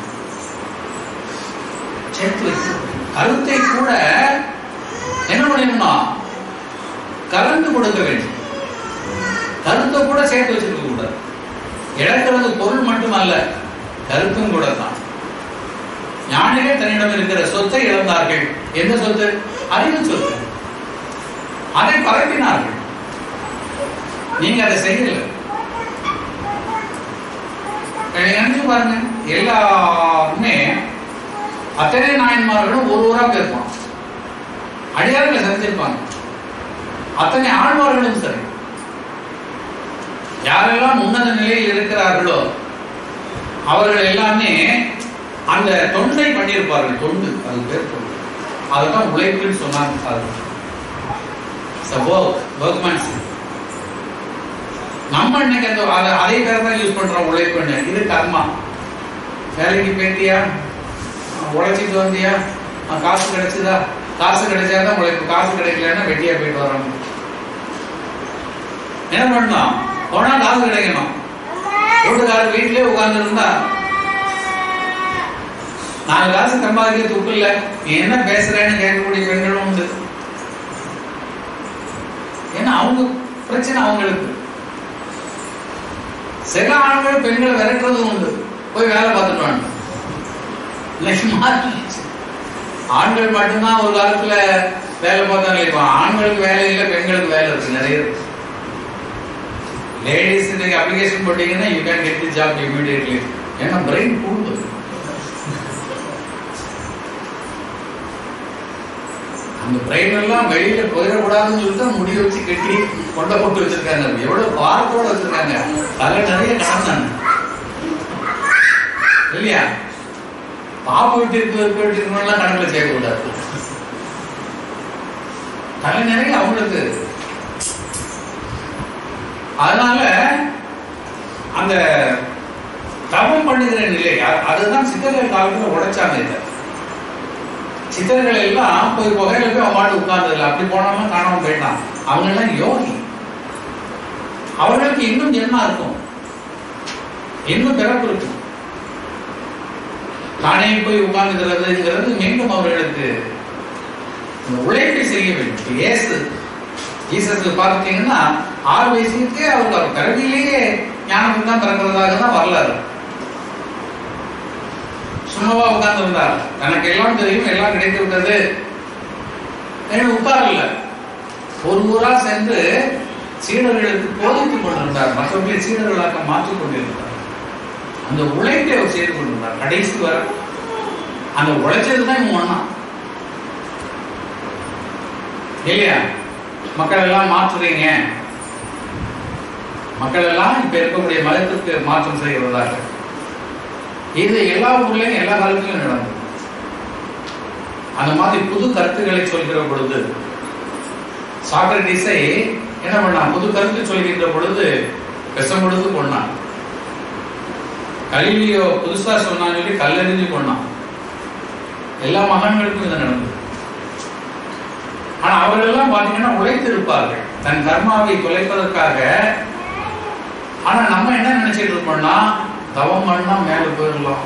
சேர்த்து வைத்து கருத்தை கூட என்ன பண்ணணும் கலந்து கொடுக்க வேண்டும் கருத்தை கூட சேர்த்து வச்சிருக்க கூடாது இழக்கிறது பொருள் மட்டுமல்ல கருத்தும் கூட தான் ஞானிகள் தன்னிடம் இருக்கிற சொத்தை இழந்தார்கள் எந்த சொத்து அறிவு சொத்து அதை பரப்பினார்கள் நீங்க அதை செய்யல நீங்க நினைச்சு பாருங்க எல்லாருமே அத்தனை நாயன்மார்களும் ஒரு ஊரா போயிருப்பான் அடியார்களை சந்திச்சிருப்பாங்க அத்தனை ஆழ்வார்களும் சரி யாரெல்லாம் உன்னத நிலையில் இருக்கிறார்களோ அவர்கள் எல்லாமே அந்த தொண்டை பண்ணியிருப்பார்கள் தொண்டு அது பேர் தொண்டு அதுதான் உழைப்புன்னு சொன்னாங்க அது ஒர்க்மேன்ஷிப் நம்ம இன்னைக்கு அந்த அத- அதே பேர் தான் யூஸ் பண்றோம் உழைப்புன்னு இது கர்மா வேலைக்கு போயிட்டியா உழைச்சிட்டு வந்தியா அஹ் காசு கிடைச்சதா காசு கிடைச்சாதான் உழைப்பு காசு கிடைக்கலன்னா வெட்டியா போயிட்டு வரோம் என்ன பண்ணணும் போனா காசு கிடைக்கணும் வீட்டுக்காரர் வீட்டிலே உட்கார்ந்து இருந்தா நாலு காசு சம்பாதிக்க துப்பு இல்ல நீ என்ன பேசுறேன்னு கேட்கக்கூடிய பெண்களும் உண்டு ஏன்னா அவங்க பிரச்சனை அவங்களுக்கு சில ஆண்கள் பெண்களை விரட்டுறதும் உண்டு போய் வேலை பார்த்துட்டு வாங்க இன்னைக்கு மாறிடுச்சு. ஆண்கள் மட்டும்தான் ஒரு காலத்துல வேலை பார்த்தாங்க இப்போ ஆண்களுக்கு வேலை இல்லை பெண்களுக்கு வேலை இருக்கு நிறைய இருக்கு லேடிஸ் இன்னைக்கு அப்ளிகேஷன் போட்டீங்கன்னா you can get the job immediately ஏன்னா பிரெயின் கூடுது அந்த பிரெயின் எல்லாம் வெளியில போயிடக்கூடாதுன்னு சொல்லிட்டு முடி வச்சு கட்டி கொண்டை போட்டு வச்சிருக்காங்க எவ்வளவு வாரத்தோட வச்சிருக்காங்க தலை நிறைய கடந்தாங்க இல்லையா பாப்பு வீட்டிற்கு வெறுப்பு வீட்டிற்கு கணக்குல சேர்க்கக்கூடாது தலை நிறைய அவங்களுக்கு அதனால அந்த தவம் பண்ணுகிற நிலை அ- அதுதான் சித்தர்கள் காலத்துல உடைச்சாங்க இதை சித்தர்கள் எல்லாம் போய் புகையில போய் அவன் மாட்டு உட்கார்ந்ததில்ல அப்படி போனாலும் காணாம போயிட்டான் அவங்க எல்லாம் யோகி அவர்களுக்கு இன்னும் ஜென்மா இருக்கும் இன்னும் பிறப்பு இருக்கும் தானே போய் உட்கார்ந்துக்கிறதுங்கிறது மீண்டும் அவர்களுக்கு இந்த உழைப்பை செய்ய வேண்டும் இயேசு ஜீசஸ் பார்த்தீங்கன்னா ஆறு வயசுக்கே அவருக்கு அவர் பிறவிலேயே ஞானம் தான் பிறக்கிறதாக தான் வரலாறு சும்மாவா உட்கார்ந்து இருந்தார் தனக்கு எல்லாம் தெரியும் எல்லாம் கிடைத்து விட்டது ஏன் உட்காரல ஒரு ஊரா சென்று சீடர்களுக்கு போதித்துக் கொண்டிருந்தார் மற்றவர்களை சீடர்களாக மாற்றிக் கொண்டிருந்தார் அந்த உழைப்பை அவர் செய்து கொண்டிருந்தார் கடைசி வரை அந்த உழைச்சது தான் இவங்க ஒண்ணா இல்லையா மக்கள் எல்லாம் மாற்றுறீங்க மக்கள் எல்லாம் இப்ப இருக்கக்கூடிய மதத்திற்கு மாற்றம் செய்கிறதாக இது எல்லா ஊர்லயும் எல்லா காலத்திலும் நடந்தது அந்த மாதிரி புது கருத்துக்களை சொல்கிற பொழுது சாக்ரட்டிஸை என்ன பண்ணான் புது கருத்து சொல்கின்ற பொழுது விஷம் கொடுத்து கொண்டான் கலிலியோ புதுசா சொன்னான்னு சொல்லி கல்லெறிஞ்சு கொண்டான் எல்லா மகான்களுக்கும் இது நடந்தது ஆனா அவர்களெல்லாம் பாத்தீங்கன்னா உழைத்து இருப்பார்கள் தன் கர்மாவை குலைப்பதற்காக ஆனா நம்ம என்ன நினைச்சிட்டு இருப்போம்னா தவம் பண்ணா மேல போயிடலாம்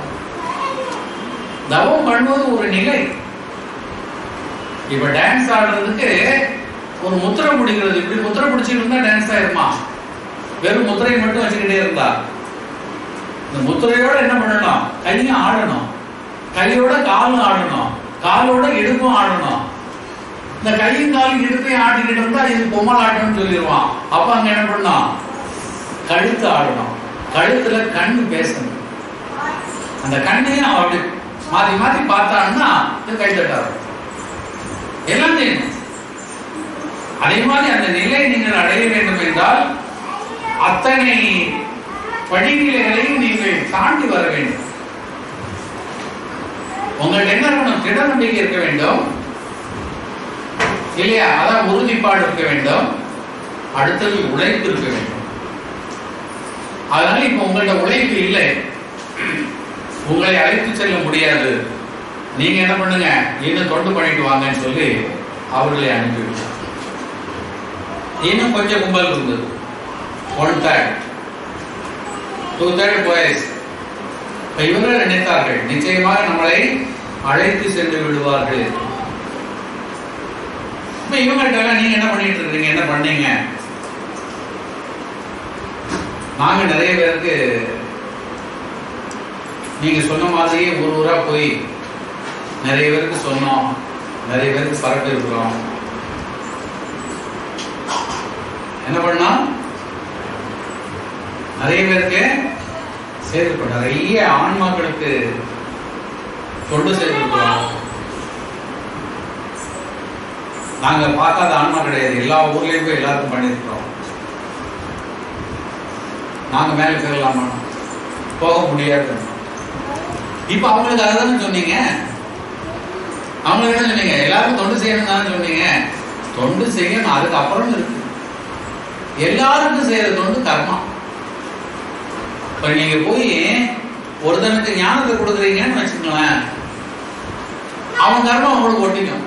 தவம் பண்ணுவது ஒரு நிலை இப்ப டான்ஸ் ஆடுறதுக்கு ஒரு முத்திரை பிடிக்கிறது இப்படி முத்திரை பிடிச்சிட்டு இருந்தா டான்ஸ் ஆயிருமா வெறும் முத்திரை மட்டும் வச்சுக்கிட்டே இருந்தா இந்த முத்திரையோட என்ன பண்ணணும் கையும் ஆடணும் கையோட காலும் ஆடணும் காலோட இடுப்பும் ஆடணும் இந்த கையும் காலும் இடுப்பையும் ஆட்டிக்கிட்டு இருந்தா இது பொம்மல் ஆட்டம்னு சொல்லிடுவான் அப்ப அங்க என்ன பண்ணணும் கழுத்து ஆடணும் கழுத்துல கண்ணு பேசணும் அந்த கண்ணையும் அவன் அப்படி மாத்தி மாத்தி பார்த்தான்னா இது கை தட்டாரு எல்லாம் செய்யணும் அதே மாதிரி அந்த நிலை நீங்கள் அடைய வேண்டும் என்றால் அத்தனை படிநிலைகளையும் நீங்கள் தாண்டி வர வேண்டும் உங்களுக்கு என்ன இருக்கணும் திட நம்பிக்கை இருக்க வேண்டும் இல்லையா அதான் உறுதிப்பாடு இருக்க வேண்டும் அடுத்தது உழைப்பு இருக்க வேண்டும் அதனால இப்ப உங்கள்ட்ட உழைப்பு இல்லை உங்களை அழைத்து செல்ல முடியாது நீங்க என்ன பண்ணுங்க இன்னும் தொண்டு பண்ணிட்டு வாங்கன்னு சொல்லி அவர்களை அனுப்பிவிட்டார் இன்னும் கொஞ்சம் கும்பல் இருந்தது one third two third boys இப்ப இவர்கள் நினைத்தார்கள் நிச்சயமாக நம்மளை அழைத்து சென்று விடுவார்கள் இப்ப இவங்கள்ட்ட எல்லாம் நீங்க என்ன பண்ணிட்டு இருக்கீங்க என்ன பண்ணீங்க நாங்க நிறைய பேருக்கு நீங்க சொன்ன மாதிரியே ஊர் ஊரா போய் நிறைய பேருக்கு சொன்னோம் நிறைய பேருக்கு பரப்பு இருக்கிறோம் என்ன பண்ணோம் நிறைய பேருக்கு செய்திருக்கோம் நிறைய ஆன்மாக்களுக்கு தொண்டு செய்திருக்கிறோம் நாங்க பார்க்காத ஆன்மா கிடையாது எல்லா ஊர்லயும் போய் எல்லாருக்கும் பண்ணியிருக்கிறோம் நாங்க மேல போயிடலாமா போக முடியாது இப்ப அவங்களுக்கு அதுதானே சொன்னீங்க அவங்களுக்கு என்ன சொன்னீங்க எல்லாரும் தொண்டு செய்யணும் தானே சொன்னீங்க தொண்டு செய்யணும் அதுக்கப்புறம் இருக்கு எல்லாருக்கும் செய்யற தொண்டு கர்மா இப்ப நீங்க போய் ஒருத்தனுக்கு ஞானத்தை கொடுக்குறீங்கன்னு வச்சுக்கோங்களேன் அவன் கர்மம் உங்களுக்கு ஒட்டிக்கும்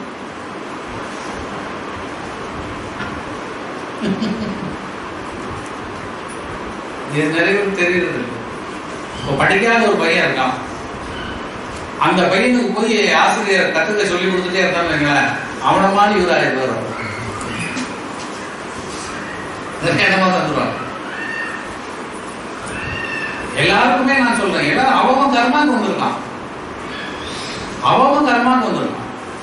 இது நிறைய பேருக்கு தெரியுறது இல்லை. இப்போ படிக்காத ஒரு பையன் இருக்கான் அந்த பையனுக்கு போய் ஆசிரியர் கத்துக்க சொல்லி கொடுத்துட்டே இருக்கான்னு வைங்களேன் அவனை மாதிரி இவர் ஆயிடுவார் என்னமா தந்துருவாங்க எல்லாருக்குமே நான் சொல்றேன் எல்லாரும் அவன் கர்மாக்கு வந்திருக்கான் அவன் கர்மாக்கு வந்திருக்கான்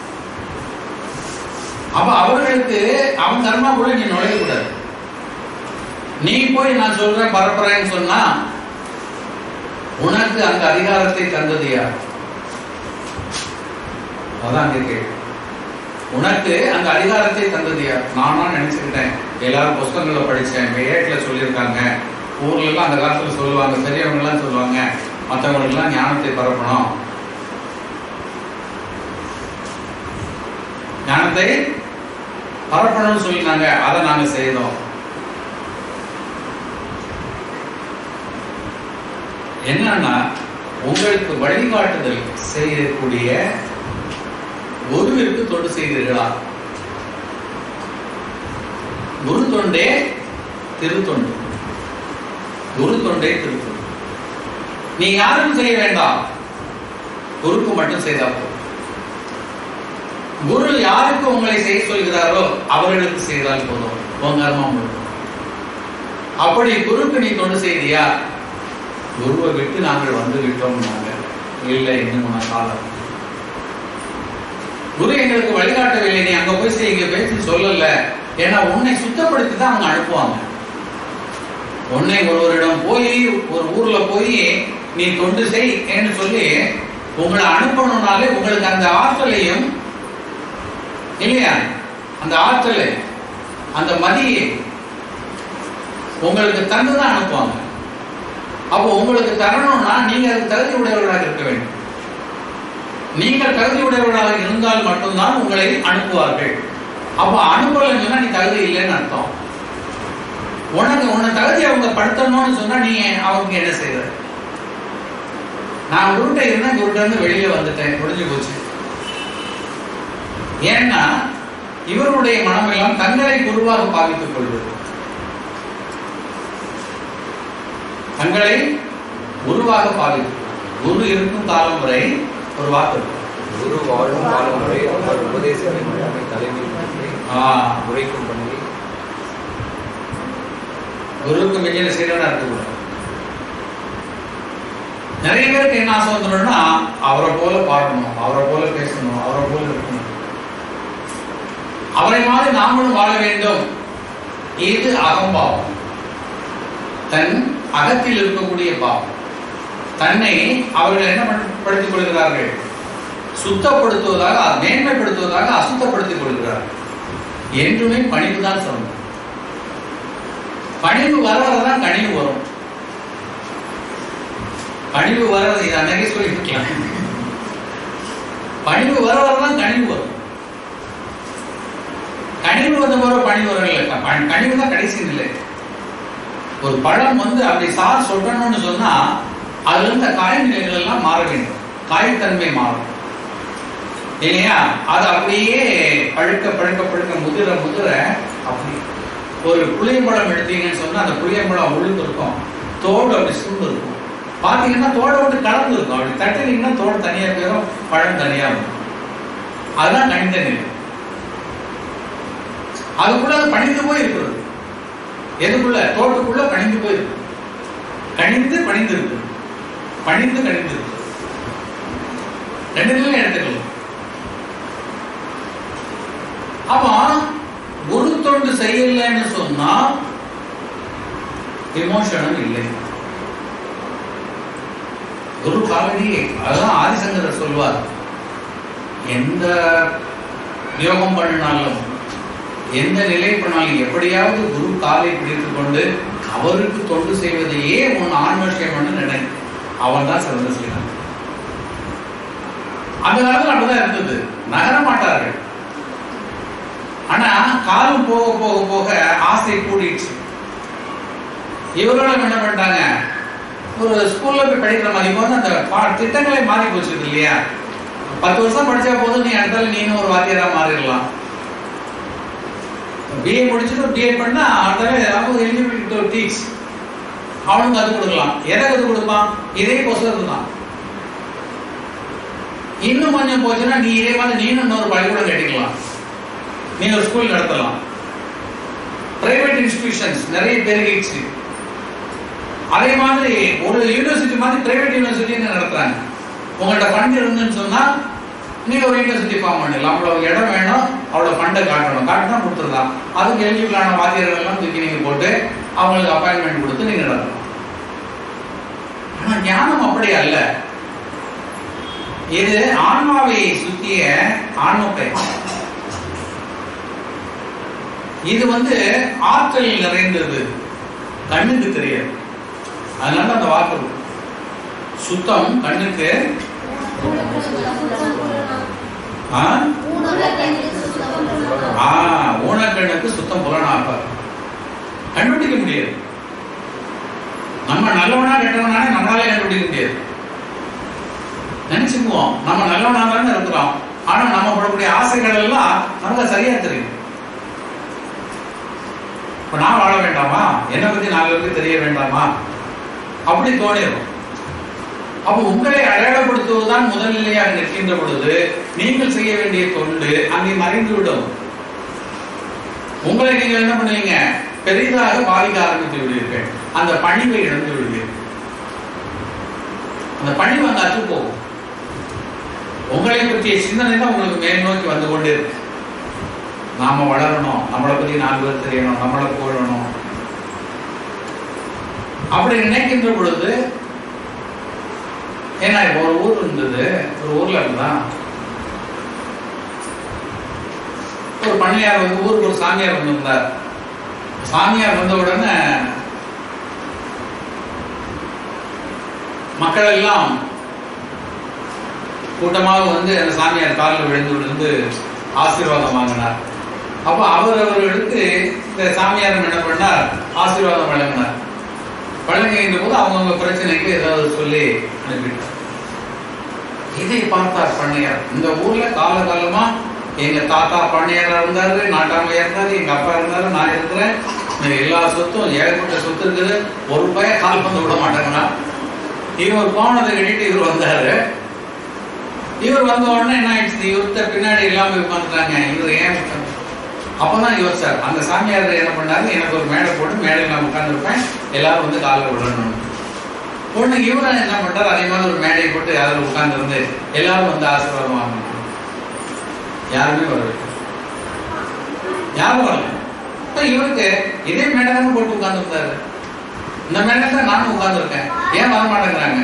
அப்ப அவர்களுக்கு அவன் கர்மாக்குள்ள நீ நுழைய கூடாது நீ போய் நான் சொல்றேன் பரப்புறேன்னு சொன்னா உனக்கு அந்த அதிகாரத்தை தந்தது யார் அதான் அங்க கேள்வி உனக்கு அந்த அதிகாரத்தை தந்தது யார் நானா நினைச்சுக்கிட்டேன் எல்லாரும் புஸ்தகங்களை படிச்சேன் இப்ப ஏட்ல சொல்லியிருக்காங்க ஊர்ல எல்லாம் அந்த காலத்துல சொல்லுவாங்க பெரியவங்க எல்லாம் சொல்லுவாங்க மற்றவங்களுக்கு எல்லாம் ஞானத்தை பரப்பணும் ஞானத்தை பரப்பணும்னு சொல்லினாங்க அதை நாங்க செய்தோம் என்னன்னா உங்களுக்கு வழிகாட்டுதல் செய்யக்கூடிய குருவிற்கு தொண்டு செய்தீர்களா குரு தொண்டே திருத்தொண்டு குரு தொண்டே திருத்தொண்டு நீ யாருக்கும் செய்ய வேண்டாம் குருக்கு மட்டும் செய்தா போதும் குரு யாருக்கு உங்களை செய்ய சொல்கிறாரோ அவர்களுக்கு செய்தால் போதும் உங்க கர்மம் முழுவதும். அப்படி குருக்கு நீ தொண்டு செய்தியா குருவை விட்டு நாங்கள் வந்து விட்டோம் நாங்கள் இல்லை இன்னும் நான் காலம் குரு எங்களுக்கு வழிகாட்டவில்லை நீ அங்க போய் செய், இங்க பேசி சொல்லல ஏன்னா உன்னை சுத்தப்படுத்தி தான் அவங்க அனுப்புவாங்க உன்னை ஒருவரிடம் போய் ஒரு ஊர்ல போய் நீ தொண்டு செய் என்று சொல்லி உங்களை அனுப்பணும்னாலே உங்களுக்கு அந்த ஆற்றலையும் இல்லையா அந்த ஆற்றலை அந்த மதியை உங்களுக்கு தந்துதான் அனுப்புவாங்க அப்போ உங்களுக்கு தரணும்னா நீங்க அதுக்கு தகுதி உடையவர்களாக இருக்க வேண்டும் நீங்கள் தகுதி உடையவர்களாக இருந்தால் மட்டும்தான் உங்களை அனுப்புவார்கள் அப்ப அனுப்பலன்னு சொன்னா நீ தகுதி இல்லைன்னு அர்த்தம் உனக்கு உன்னை தகுதி அவங்க படுத்தணும்னு சொன்னா நீ அவங்க என்ன செய்யற நான் குருட்ட இருந்தேன் குருட்ட இருந்து வெளியில வந்துட்டேன் முடிஞ்சு போச்சு ஏன்னா இவருடைய மனமெல்லாம் தங்களை குருவாக பாவித்துக் கொள்வது தங்களை குருவாக பாவித்து குரு இருக்கும் காலம் வரை ஒரு வாக்கு இருக்கும். குரு வாழும் காலம் வரை அவர் உபதேசத்தை மட்டுமே தலைமை ஆ, உரைக்கும் பண்ணி குருவுக்கு மிஞ்சின சீடனா இருக்கக்கூடாது நிறைய பேருக்கு என்ன ஆசை வந்துடும்னா அவரை போல பாடணும் அவரை போல பேசணும் அவரை போல இருக்கணும் அவரை மாதிரி நாமளும் வாழ வேண்டும் இது அகம்பாவம் தன் அகத்தில் இருக்கக்கூடிய பாவம் தன்னை அவர்கள் என்ன பண்ண- படுத்திக் கொள்கிறார்கள் சுத்தப்படுத்துவதாக மேன்மைப்படுத்துவதாக அசுத்தப்படுத்திக் கொள்கிறார்கள் என்றுமே பணிவு தான் சொல்லணும் பணிவு வர வரதான் கனிவு வரும் பணிவு வர இது அன்னைக்கே சொல்லிருக்கலாம் பணிவு வர வரதான் கனிவு வரும் கனிவு வந்த பிறகு பணிவு வரல ப- கனிவு தான் கடைசி நிலை ஒரு பழம் வந்து அப்படி சார் சொல்லணும்னு சொன்னா அதுல இருந்த காய் நிலைகள் எல்லாம் மாற வேண்டும் காய்த்தன்மை மாறும் இல்லையா அது அப்படியே பழுக்க பழுக்க பழுக்க முதிர முதிர அப்படி ஒரு புளியம்பழம் எடுத்தீங்கன்னு சொன்னா அந்த புளியம்பழம் உளுந்து இருக்கும் தோடு அப்படி சுண்டு இருக்கும் பாத்தீங்கன்னா தோட விட்டு கலந்து இருக்கும் அப்படி தட்டினீங்கன்னா தோடு தனியா போயிடும் பழம் தனியா இருக்கும் அதுதான் கணித நிலை அதுக்குள்ள அது பணிந்து போய் இருக்கிறது எதுக்குள்ள தோட்டுக்குள்ள பணிந்து போய் இருக்கு கணிந்து பணிந்து இருக்கு பணிந்து கணிந்து இருக்கு ரெண்டு நிலையும் எடுத்துக்கலாம் அவன் குரு தொண்டு செய்யலைன்னு சொன்னா விமோசனம் இல்லை குரு காலடி அதுதான் ஆதிசங்கரர் சொல்வார் எந்த யோகம் பண்ணினாலும் எந்த நிலை பண்ணாலும் எப்படியாவது குரு காலை பிடித்துக் கொண்டு அவருக்கு தொண்டு செய்வதையே உன் ஆன்மர்ஷம் பண்ணு நினை அவன் தான் சிறந்த செய்யலாம் அந்த காலத்துல அப்படிதான் இருந்தது நகர மாட்டார்கள் ஆனா காலம் போக போக போக ஆசை கூடிடுச்சு இவர்களும் என்ன பண்ணிட்டாங்க ஒரு ஸ்கூல்ல போய் படிக்கிற மாதிரி இப்போ வந்து அந்த பா- திட்டங்களே மாறி போச்சு இல்லையா பத்து வருஷம் படிச்சா போதும் நீ அடுத்தால நீனும் ஒரு வாத்தியாரா மாறிடலாம் பிஏ முடிச்சுட்டு பிஎட் பண்ணா அடுத்தால அவங்க எலிஜிபிலிட்டி டு டீச் அவனும் கற்றுக் கொடுக்கலாம் எதை கற்றுக் கொடுப்பான் இதே புஸ்தகம் தான் இன்னும் கொஞ்சம் போச்சுன்னா நீ இதே மாதிரி நீனும் இன்னொரு பள்ளிக்கூடம் கட்டிக்கலாம் நீங்க ஒரு ஸ்கூல் நடத்தலாம் பிரைவேட் இன்ஸ்டிடியூஷன்ஸ் நிறைய பெருகிடுச்சு அதே மாதிரி ஒரு யூனிவர்சிட்டி மாதிரி பிரைவேட் யூனிவர்சிட்டி நடத்துறாங்க உங்கள்ட்ட ஃபண்ட் இருந்துன்னு சொன்னா நீங்க ஒரு யூனிவர்சிட்டி ஃபார்ம் பண்ணலாம் அவ்வளவு இடம் வேணும் அவ்வளவு ஃபண்டை காட்டணும் காட்டினா கொடுத்துடலாம் அதுக்கு எலிஜிபிளான வாத்தியர்கள் எல்லாம் தூக்கி நீங்க போட்டு அவங்களுக்கு அப்பாயின்மெண்ட் கொடுத்து நீங்க நடத்தலாம் ஆனா ஞானம் அப்படி அல்ல இது ஆன்மாவை சுத்திய ஆன்மப்பை இது வந்து ஆற்றல் நிறைந்தது கண்ணுக்கு தெரியாது அதனால அந்த வாக்கு இருக்கு. சுத்தம் கண்ணுக்கு ஆ? ஆ, ஊனக்கண்ணுக்கு சுத்தம் புலனாப்ப கண்டுபிடிக்க முடியாது நம்ம நல்லவனா கெட்டவனானே நம்மளாலே கண்டுபிடிக்க முடியாது நினைச்சுக்குவோம் நம்ம நல்லவனா தானே இருக்கிறோம் ஆனா நம்ம படக்கூடிய ஆசைகள் எல்லாம் நமக்கு சரியா தெரியும் இப்ப நான் வாழ வேண்டாமா என்னை பத்தி நாலு பேருக்கு தெரிய வேண்டாமா அப்படி தோணிடும் அப்ப உங்களை அடையாளப்படுத்துவதுதான் முதல் நிலையாக நிற்கின்ற பொழுது நீங்கள் செய்ய வேண்டிய தொண்டு அங்கே மறைந்து விடும் உங்களை நீங்கள் என்ன பண்ணுவீங்க பெரிதாக பாதிக்க ஆரம்பித்து விடுவீர்கள் அந்த பணிவை இழந்து விடுவீர்கள் அந்த பணிவு அங்க அற்று போகும் உங்களை பற்றிய சிந்தனை தான் உங்களுக்கு மேல் நோக்கி வந்து கொண்டே இருக்கு நாம வளரணும் நம்மளை பத்தி நாலு பேர் தெரியணும் நம்மளை புகழணும் அப்படி நினைக்கின்ற பொழுது ஏன்னா இப்போ ஒரு ஊர் இருந்தது ஒரு ஊர்ல இருந்தா ஒரு பண்ணையார் வந்து ஊருக்கு ஒரு சாமியார் வந்திருந்தார் சாமியார் வந்த உடனே மக்கள் எல்லாம் கூட்டமாக வந்து அந்த சாமியார் காலில் விழுந்து விழுந்து ஆசீர்வாதம் வாங்கினார் அப்போ அவர் அவர்களுக்கு இந்த சாமியார் என்ன பண்ணார் ஆசீர்வாதம் வழங்கினார் வழங்குகின்ற போது அவங்கவுங்க பிரச்சனைக்கு ஏதாவது சொல்லி அனுப்பிட்டார் இதை பார்த்தார் பண்ணையார் இந்த ஊர்ல காலகாலமா எங்க தாத்தா பண்ணையாரா இருந்தாரு நாட்டாமையா இருந்தாரு எங்க அப்பா இருந்தாரு நான் இருக்கிறேன் இந்த எல்லா சொத்தும் ஏகப்பட்ட சொத்து இருக்குது ஒரு பையன் கால் வந்து விட மாட்டாங்கன்னா இவர் போனதை கட்டிட்டு இவர் வந்தாரு இவர் வந்த உடனே என்ன ஆயிடுச்சு இவர்கிட்ட பின்னாடி எல்லாமே உட்காந்துட்டாங்க இவர் ஏன் உட்கார்ந்து- அப்பதான் யோசிச்சார் அந்த சாமியார் என்ன பண்ணாரு எனக்கு ஒரு மேடை போட்டு மேடையில் நான் உட்கார்ந்துருப்பேன் எல்லாரும் வந்து காலில் விடணும் பொண்ணு இவரும் என்ன பண்றாரு அதே மாதிரி ஒரு மேடை போட்டு அதில் உட்கார்ந்து இருந்து எல்லாரும் வந்து ஆசீர்வாதம் வாங்கணும் யாருமே வரல யாரும் வரல இப்ப இவருக்கு இதே மேடை தானே போட்டு உட்கார்ந்து இருந்தாரு இந்த மேடையில தான் நானும் உட்கார்ந்துருக்கேன் ஏன் வர மாட்டேங்கிறாங்க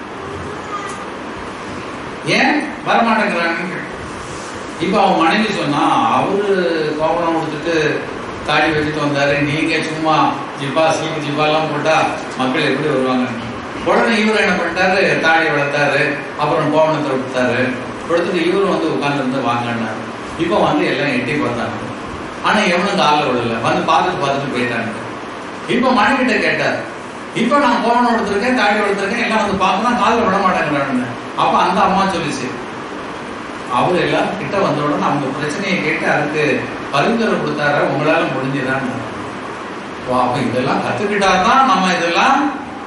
ஏன் வர மாட்டேங்கிறாங்க இப்ப அவன் மனைவி சொன்னா அவரு கோவணம் கொடுத்துட்டு தாடி வச்சுட்டு வந்தாரு நீங்க சும்மா ஜிப்பா சில்க் ஜிப்பா எல்லாம் போட்டா மக்கள் எப்படி வருவாங்க உடனே இவர் என்ன பண்ணிட்டாரு தாடி வளர்த்தாரு அப்புறம் கோவணத்தை கொடுத்தாரு கொடுத்துட்டு இவரும் வந்து உட்கார்ந்து வாங்கினாரு இப்போ வந்து எல்லாம் எட்டி பார்த்தாங்க ஆனா எவனும் காலில் விடல வந்து பார்த்துட்டு பார்த்துட்டு போயிட்டாங்க இப்போ மனைவிட்ட கேட்டார் இப்போ நான் கோவணம் எடுத்திருக்கேன் தாடி எடுத்திருக்கேன் எல்லாம் வந்து பார்க்கலாம் காலில் விட மாட்டேங்கிறானுங்க அப்ப அந்த அம்மா சொல்லிச்சு அவர் எல்லாம் கிட்ட வந்த உடனே அவங்க பிரச்சனையை கேட்டு அதுக்கு பரிந்துரை கொடுத்தாரு உங்களால முடிஞ்சுதான் அப்ப இதெல்லாம் கத்துக்கிட்டா தான் நம்ம இதெல்லாம்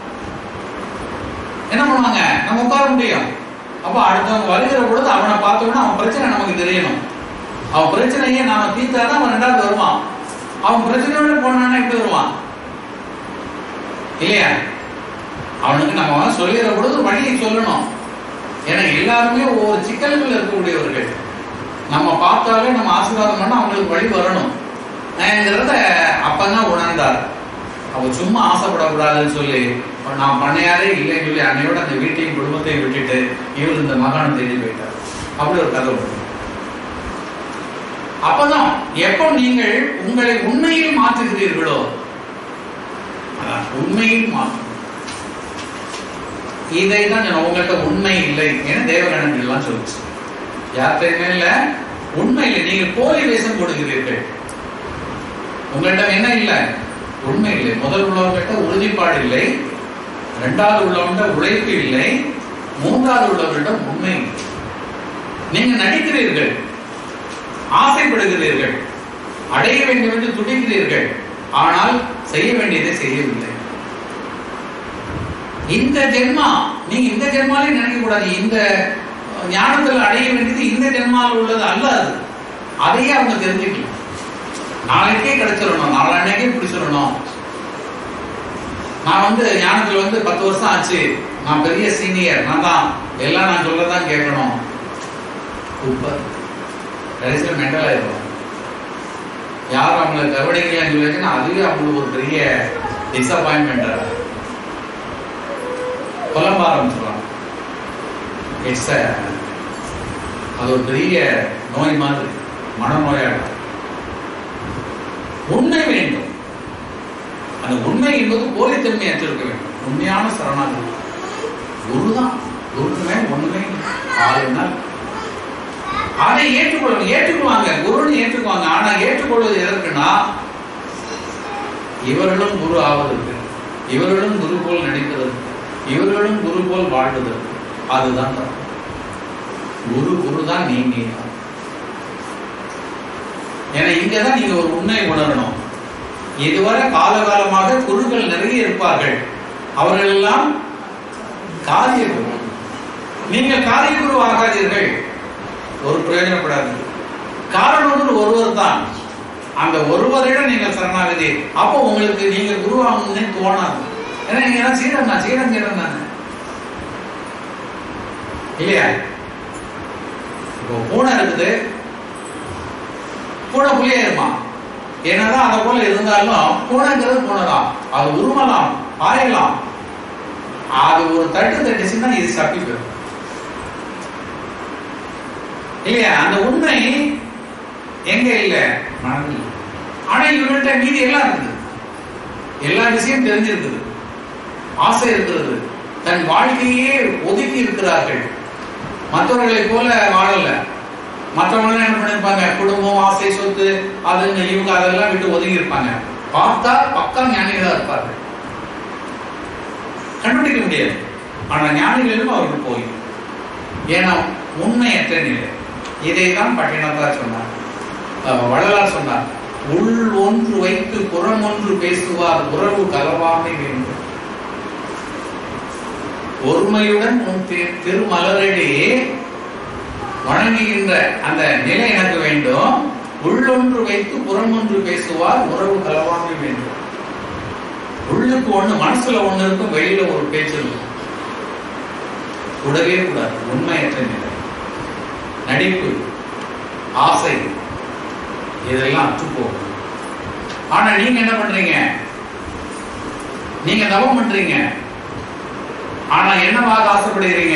என்ன பண்ணுவாங்க நம்ம உட்கார முடியும் அப்ப அடுத்தவங்க வருகிற பொழுது அவனை பார்த்தோம்னா அவன் பிரச்சனை நமக்கு தெரியணும் அவன் பிரச்சனையே நாம தீர்த்தாதான் அவன் ரெண்டாவது வருவான் அவன் பிரச்சனையோட போனான்னா எப்படி வருவான் இல்லையா அவனுக்கு நம்ம சொல்லிடுற பொழுது வழியை சொல்லணும் ஏன்னா எல்லாருமே ஒவ்வொரு சிக்கல்கள் இருக்கக்கூடியவர்கள் நம்ம பார்த்தாலே நம்ம ஆசீர்வாதம் பண்ணா அவங்களுக்கு வழி வரணும் ங்கிறத அப்பதான் உணர்ந்தார் அவ சும்மா ஆசைப்படக்கூடாதுன்னு சொல்லி நான் பண்ணையாரே இல்லைன்னு சொல்லி அன்னையோட அந்த வீட்டையும் குடும்பத்தையும் விட்டுட்டு இவர் இந்த மகானம் தேடி போயிட்டார் அப்படி ஒரு கதை உண்டு அப்பதான் எப்போ நீங்கள் உங்களை உண்மையில் மாற்றுகிறீர்களோ அதான், உண்மையில் மாற்று இதை தான் சொன்ன உங்கள்கிட்ட உண்மை இல்லை என தேவகணங்கள் எல்லாம் சொல்லுச்சு யார்கிட்ட இல்ல உண்மை இல்லை நீங்க போலி வேஷம் கொடுக்கிறீர்கள் உங்களிடம் என்ன இல்லை உண்மை இல்லை முதல் உள்ளவர்கிட்ட உறுதிப்பாடு இல்லை இரண்டாவது உள்ளவன்கிட்ட உழைப்பு இல்லை மூன்றாவது உள்ளவர்களிடம் உண்மை இல்லை. நீங்க நடிக்கிறீர்கள் ஆசைப்படுகிறீர்கள் அடைய வேண்டும் என்று துடிக்கிறீர்கள் ஆனால் செய்ய வேண்டியதை செய்யவில்லை இந்த ஜென்மா நீங்க இந்த ஜென்மாலே நினைக்க கூடாது இந்த ஞானத்தில் அடைய வேண்டியது இந்த ஜென்மாவில் உள்ளது அல்ல அது அதையே அவங்க தெரிஞ்சுக்கலாம் நாளைக்கே கிடைச்சிடணும் நாளான்னைக்கே பிடிச்சிடணும் நான் வந்து ஞானத்துல வந்து பத்து வருஷம் ஆச்சு நான் பெரிய சீனியர் நான் தான் எல்லாம் நான் சொல்லதான் கேட்கணும் சூப்பர் கடைசியில் மெண்டல் ஆயிடும் யார் அவங்களை கவனிக்கலன்னு சொல்லிச்சுன்னா அதுவே அவங்களுக்கு ஒரு பெரிய டிசப்பாயின்மெண்ட் புலம்ப ஆரம்பிச்சிடலாம் இட்ஸ் அது ஒரு பெரிய நோய் மாதிரி மனநோயாளர் உண்மை வேண்டும் அந்த உண்மை என்பது போலித்தன்மை அற்றிருக்க வேண்டும் உண்மையான சரணாகதி குருதான் குருக்கு மேல் உண்மை ஆளுநர் அதை ஏற்றுக்கொள்ளணும் ஏற்றுக்குவாங்க குருன்னு ஏற்றுக்குவாங்க ஆனா ஏற்றுக்கொள்வது எதற்குன்னா இவர்களும் குரு ஆவதற்கு இவர்களும் குரு போல் நடிப்பதற்கு இவர்களும் குரு போல் வாழ்வதற்கு அதுதான் தப்பு. குரு குரு தான் நீங்க தான். ஏன்னா இங்கதான் நீங்க ஒரு உண்மை உணரணும் இதுவரை காலகாலமாக குருக்கள் நிறைய இருப்பார்கள் அவர்கள் எல்லாம் காரிய குரு நீங்கள் காரிய குரு ஆகாதீர்கள் ஒரு பிரயோஜனப்படாது காரணம் ஒருவர் தான் அந்த ஒருவரிடம் நீங்கள் சரணாகதி அப்போ உங்களுக்கு நீங்க குருவாகணும்னே தோணாது ஏன்னா நீங்க எல்லாம் சீடன் தான் சீடன் சீடன் தானே இல்லையா இப்போ பூனை இருக்குது பூனை புளியாயிருமா என்னதான் அதை போல இருந்தாலும் பூனைங்கிறது பூனை தான் அது உருமலாம் பாயலாம் அது ஒரு தட்டு தட்டுச்சுன்னா இது சப்பி போயிடும் இல்லையா அந்த உண்மை எங்க இல்ல மனதில் ஆனா இவங்கள்ட்ட மீதி எல்லாம் இருக்குது எல்லா விஷயம் தெரிஞ்சிருக்குது ஆசை இருக்கிறது தன் வாழ்க்கையே ஒதுக்கி இருக்கிறார்கள் மற்றவர்களை போல வாழல மற்றவங்க என்ன பண்ணிருப்பாங்க குடும்பம் ஆசை சொத்து அதுங்க இவங்க அதெல்லாம் விட்டு ஒதுங்கி இருப்பாங்க பார்த்தா பக்கா ஞானிகளா இருப்பார்கள் கண்டுபிடிக்க முடியாது ஆனா ஞானிகளிலும் அவர்கள் போய் ஏன்னா உண்மையற்ற நிலை இதை தான் பட்டினத்தார் சொன்னார் அஹ் வள்ளலார் சொன்னார் உள் ஒன்று வைத்து புறம் ஒன்று பேசுவார் உறவு கலவாமை வேண்டும் ஒருமையுடன் உன் தி- திருமலரடி வணங்குகின்ற அந்த நிலை எனக்கு வேண்டும் உள்ளொன்று வைத்து புறம் ஒன்று பேசுவார் உறவு கலவாமை வேண்டும் உள்ளுக்கு ஒண்ணு மனசுல ஒண்ணு இருக்கும் வெளியில ஒரு பேச்சு இருக்கும் கூடவே கூடாது உண்மையற்ற நிலை நடிப்பு ஆசை இதெல்லாம் அற்று போகும் ஆனா நீங்க என்ன பண்றீங்க நீங்க தவம் பண்றீங்க ஆனா என்னவாக ஆசைப்படுகிறீங்க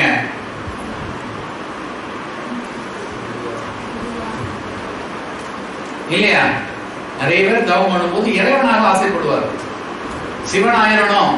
இல்லையா நிறைய பேர் தவம் பண்ணும்போது இறைவனாக ஆசைப்படுவார் சிவனாயிரணும்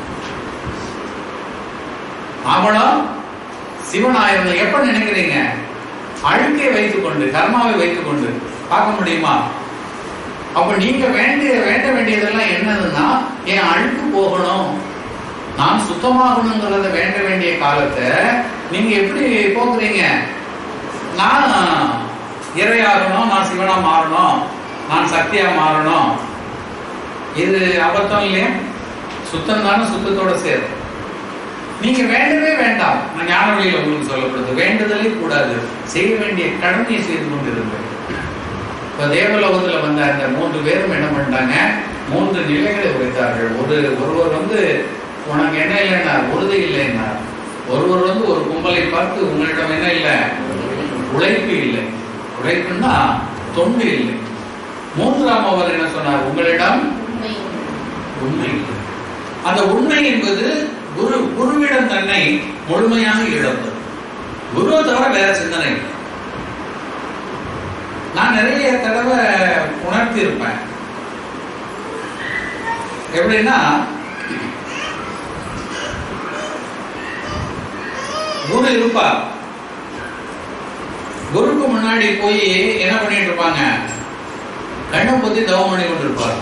நாமளும் சிவனாயிரணும் எப்ப நினைக்கிறீங்க அழுக்கை வைத்துக்கொண்டு கர்மாவை வைத்துக்கொண்டு பார்க்க முடியுமா அப்ப நீங்க வேண்டிய வேண்ட வேண்டியதெல்லாம் என்னதுன்னா என் அழுக்கு போகணும் நான் சுத்தமாகணுங்கிறத வேண்ட வேண்டிய காலத்தை நீங்க எப்படி போக்குறீங்க நான் இறையாகணும் நான் சிவனா மாறணும் நான் சக்தியா மாறணும் இது அபத்தம் இல்லையா சுத்தம் தானே சுத்தத்தோட சேரும் நீங்க வேண்டவே வேண்டாம் நான் ஞான வழியில் உங்களுக்கு சொல்லப்படுது வேண்டுதலே கூடாது செய்ய வேண்டிய கடமையை செய்து கொண்டிருங்கள் இப்ப தேவலோகத்துல வந்த அந்த மூன்று பேரும் என்ன பண்ணிட்டாங்க மூன்று நிலைகளை உரைத்தார்கள் ஒரு ஒருவர் வந்து உனக்கு என்ன இல்லைன்னார் உறுதி இல்லைன்னார் ஒருவர் வந்து ஒரு கும்பலை பார்த்து உங்களிடம் என்ன இல்லை உழைப்பு இல்லை உழைப்புன்னா தொண்டு இல்லை மூன்றாம் அவர் என்ன சொன்னார் உங்களிடம் உண்மை உண்மை இல்லை அந்த உண்மை என்பது குரு குருவிடம் தன்னை முழுமையாக இழப்பது குருவை தவிர வேற சிந்தனை இல்லை. நான் நிறைய தடவை உணர்த்தி இருப்பேன் எப்படின்னா குரு இருப்பார் குருக்கு முன்னாடி போய் என்ன பண்ணிட்டு இருப்பாங்க கண்ணை பொத்தி தவம் பண்ணி கொண்டிருப்பார்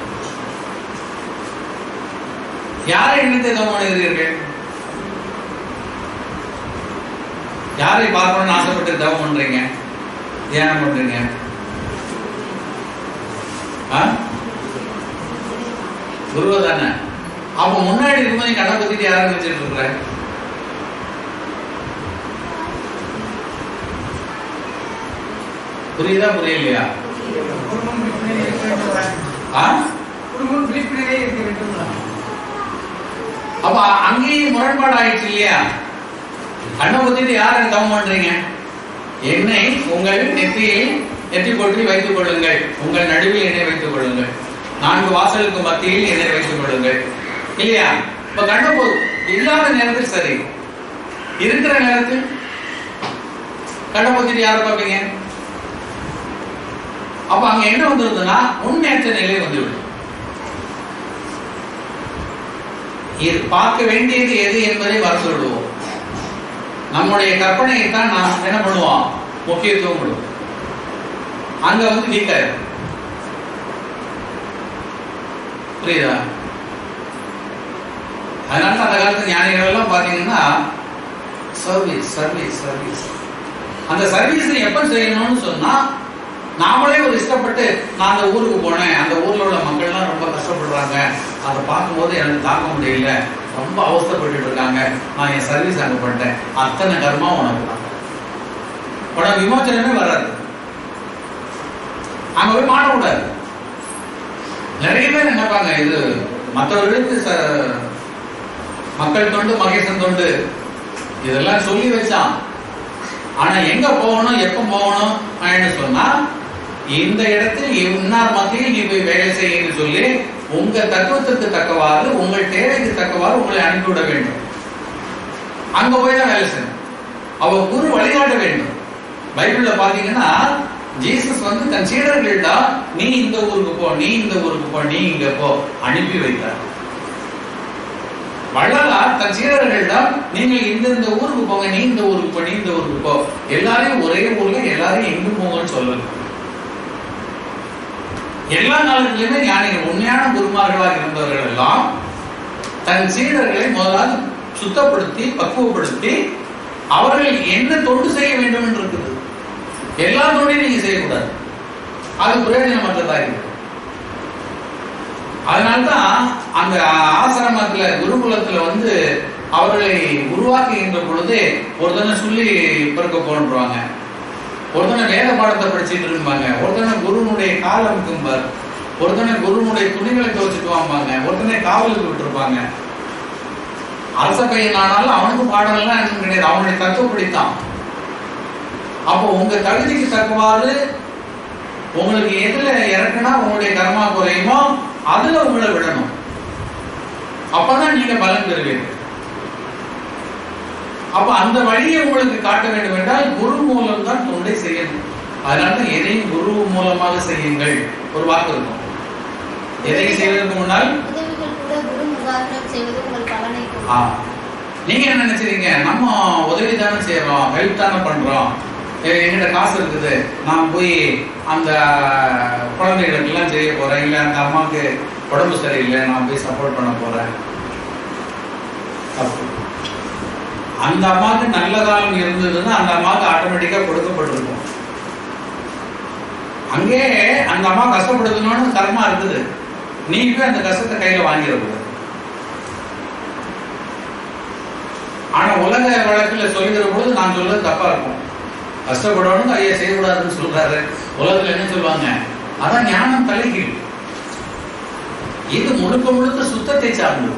யாரை நினைத்து தவம் பண்ணுகிறீர்கள் யாரை பார்க்கணும்னு ஆசைப்பட்டு தவம் பண்றீங்க தியானம் பண்றீங்க ஆ? குருவை தானே அப்ப முன்னாடி இருக்கும்போது நீ கண்ணை பத்திட்டு யாரை நினைச்சிட்டு இருக்கிற புரியுதா புரியலையா குடும்பம் விழிப்புணர்வே இருக்க வேண்டும் ஆ? குடும்பம் விழிப்புணர்வே இருக்க வேண்டும் அப்ப அங்கேயும் முரண்பாடு ஆயிடுச்சு இல்லையா கண்ணை பத்திட்டு யாரை தவம் பண்றீங்க என்னை உங்கள் நெற்றியில் நெற்றி கொட்டி வைத்துக் கொள்ளுங்கள் உங்கள் நடுவில் என்னை வைத்துக் கொள்ளுங்கள் நான்கு வாசலுக்கு மத்தியில் என்னை வைத்துக் கொள்ளுங்கள் இல்லையா இப்ப கண்ண போதும் இல்லாத நேரத்தில் சரி இருக்கிற நேரத்தில் கண்ணை பத்திட்டு யாரை பார்ப்பீங்க அப்ப அங்க என்ன வந்துருதுன்னா முன்னேற்ற நிலை வந்துவிடும் இது பார்க்க வேண்டியது எது என்பதை மறந்து விடுவோம் நம்முடைய கற்பனையை தான் நாம் என்ன பண்ணுவோம் முக்கியத்துவம் கொடுப்போம் அங்க வந்து வீக் ஆயிடும் புரியுதா அதனால தான் அந்த காலத்து ஞானிகள் எல்லாம் பாத்தீங்கன்னா சர்வீஸ் சர்வீஸ் சர்வீஸ் அந்த சர்வீஸ் எப்ப செய்யணும்னு சொன்னா நாமளே ஒரு இஷ்டப்பட்டு நான் அந்த ஊருக்கு போனேன் அந்த ஊர்ல உள்ள மக்கள்லாம் ரொம்ப கஷ்டப்படுறாங்க அதை பார்க்கும்போது எனக்கு தாங்க முடியல ரொம்ப அவஸ்தைப்பட்டு இருக்காங்க நான் என் சர்வீஸ் அங்க பண்ணிட்டேன் அத்தனை கர்மா உனக்கு தான் உனக்கு விமோச்சனமே வராது அங்க போய் மாட்டக்கூடாது நிறைய பேர் நினைப்பாங்க இது மற்றவர்களுக்கு ச- மக்கள் தொண்டு மகேசன் தொண்டு இதெல்லாம் சொல்லி வச்சான் ஆனா எங்க போகணும் எப்ப போகணும் அப்படின்னு சொன்னா இந்த இடத்தில் இன்னார் மத்தியில் நீ போய் வேலை செய்யுன்னு சொல்லி உங்க தத்துவத்துக்கு தக்கவாறு உங்கள் தேவைக்கு தக்கவாறு உங்களை அனுப்பிவிட வேண்டும் அங்க போய் தான் வேலை செய்யணும் அவ குரு வழிகாட்ட வேண்டும் பைபிள்ல பாத்தீங்கன்னா ஜீசஸ் வந்து தன் சீடர்களிடம் நீ இந்த ஊருக்கு போ நீ இந்த ஊருக்கு போ நீ இங்க போ அனுப்பி வைத்தார் வள்ளலார் தன் சீடர்களிடம் நீங்கள் இந்த இந்த ஊருக்கு போங்க நீ இந்த ஊருக்கு போ நீ இந்த ஊருக்கு போ எல்லாரையும் ஒரே ஊர்ல எல்லாரையும் எங்கும் போங்கன்னு சொல்லல எல்லா காலத்திலுமே ஞானிகள் உண்மையான குருமார்களாக இருந்தவர்கள் எல்லாம் தன் சீடர்களை முதலாவது சுத்தப்படுத்தி பக்குவப்படுத்தி அவர்கள் என்ன தொண்டு செய்ய வேண்டும் என்று இருக்குது எல்லா தொண்டையும் நீங்க செய்யக்கூடாது அது பிரயோஜனமற்றதா இருக்கு அதனால்தான் அந்த ஆசிரமத்துல குருகுலத்துல வந்து அவர்களை உருவாக்குகின்ற பொழுது ஒருத்தனை சொல்லி பிறக்க போன்றுவாங்க ஒருத்தனை வேத பாடத்தை படிச்சுட்டு இருப்பாங்க ஒருத்தனை குருனுடைய கால் அமுக்கும்பார் ஒருத்தனை குருனுடைய துணிகளை துவச்சிட்டு வாம்பாங்க ஒருத்தனை காவலுக்கு விட்டுருப்பாங்க அரச பையன் ஆனாலும் அவனுக்கு பாடம்லாம் எனக்கு கிடையாது அவனுடைய தத்துவப்படித்தான் அப்போ உங்க தகுதிக்கு தக்கவாறு உங்களுக்கு எதுல இறக்குனா உங்களுடைய கர்மா குறையுமோ அதுல உங்களை விடணும் அப்பதான் நீங்க பலன் பெறுவீர்கள் அப்ப அந்த வழியை உங்களுக்கு காட்ட வேண்டும் என்றால் குரு மூலம் தான் தொண்டை செய்யணும் அதனால தான் எதையும் குரு மூலமாக செய்யுங்கள் ஒரு வாக்கு இருக்கும் எதையும் செய்வதற்கு முன்னால் உதவிகள் கூட குரு முகாந்திரம் செய்வது உங்கள் பலனை ஆ, கொடுக்கும் நீங்க என்ன நினைச்சிருக்கீங்க நம்ம உதவி தானே செய்யறோம் ஹெல்ப் தானே பண்றோம் எ- என்கிட்ட காசு இருக்குது நான் போய் அந்த குழந்தைகளுக்கெல்லாம் செய்ய போறேன் இல்ல அந்த அம்மாவுக்கு உடம்பு சரியில்லை நான் போய் சப்போர்ட் பண்ண போறேன் தப்பு அந்த அம்மாவுக்கு நல்ல காலம் இருந்ததுன்னா அந்த அம்மாவுக்கு ஆட்டோமேட்டிக்கா கொடுக்கப்பட்டிருக்கும் அங்கே அந்த அம்மா கஷ்டப்படுத்தணும்னு கர்மா இருக்குது நீ போய் அந்த கஷ்டத்தை கையில வாங்கிடக்கூடாது ஆனா உலக வழக்குல சொல்லுகிற பொழுது நான் சொல்றது தப்பா இருக்கும் கஷ்டப்படணும் ஐயா செய்யக்கூடாதுன்னு சொல்றாரு உலகத்துல என்ன சொல்லுவாங்க அதான் ஞானம் தலைகீழ் இது முழுக்க முழுக்க சுத்தத்தை சார்ந்தது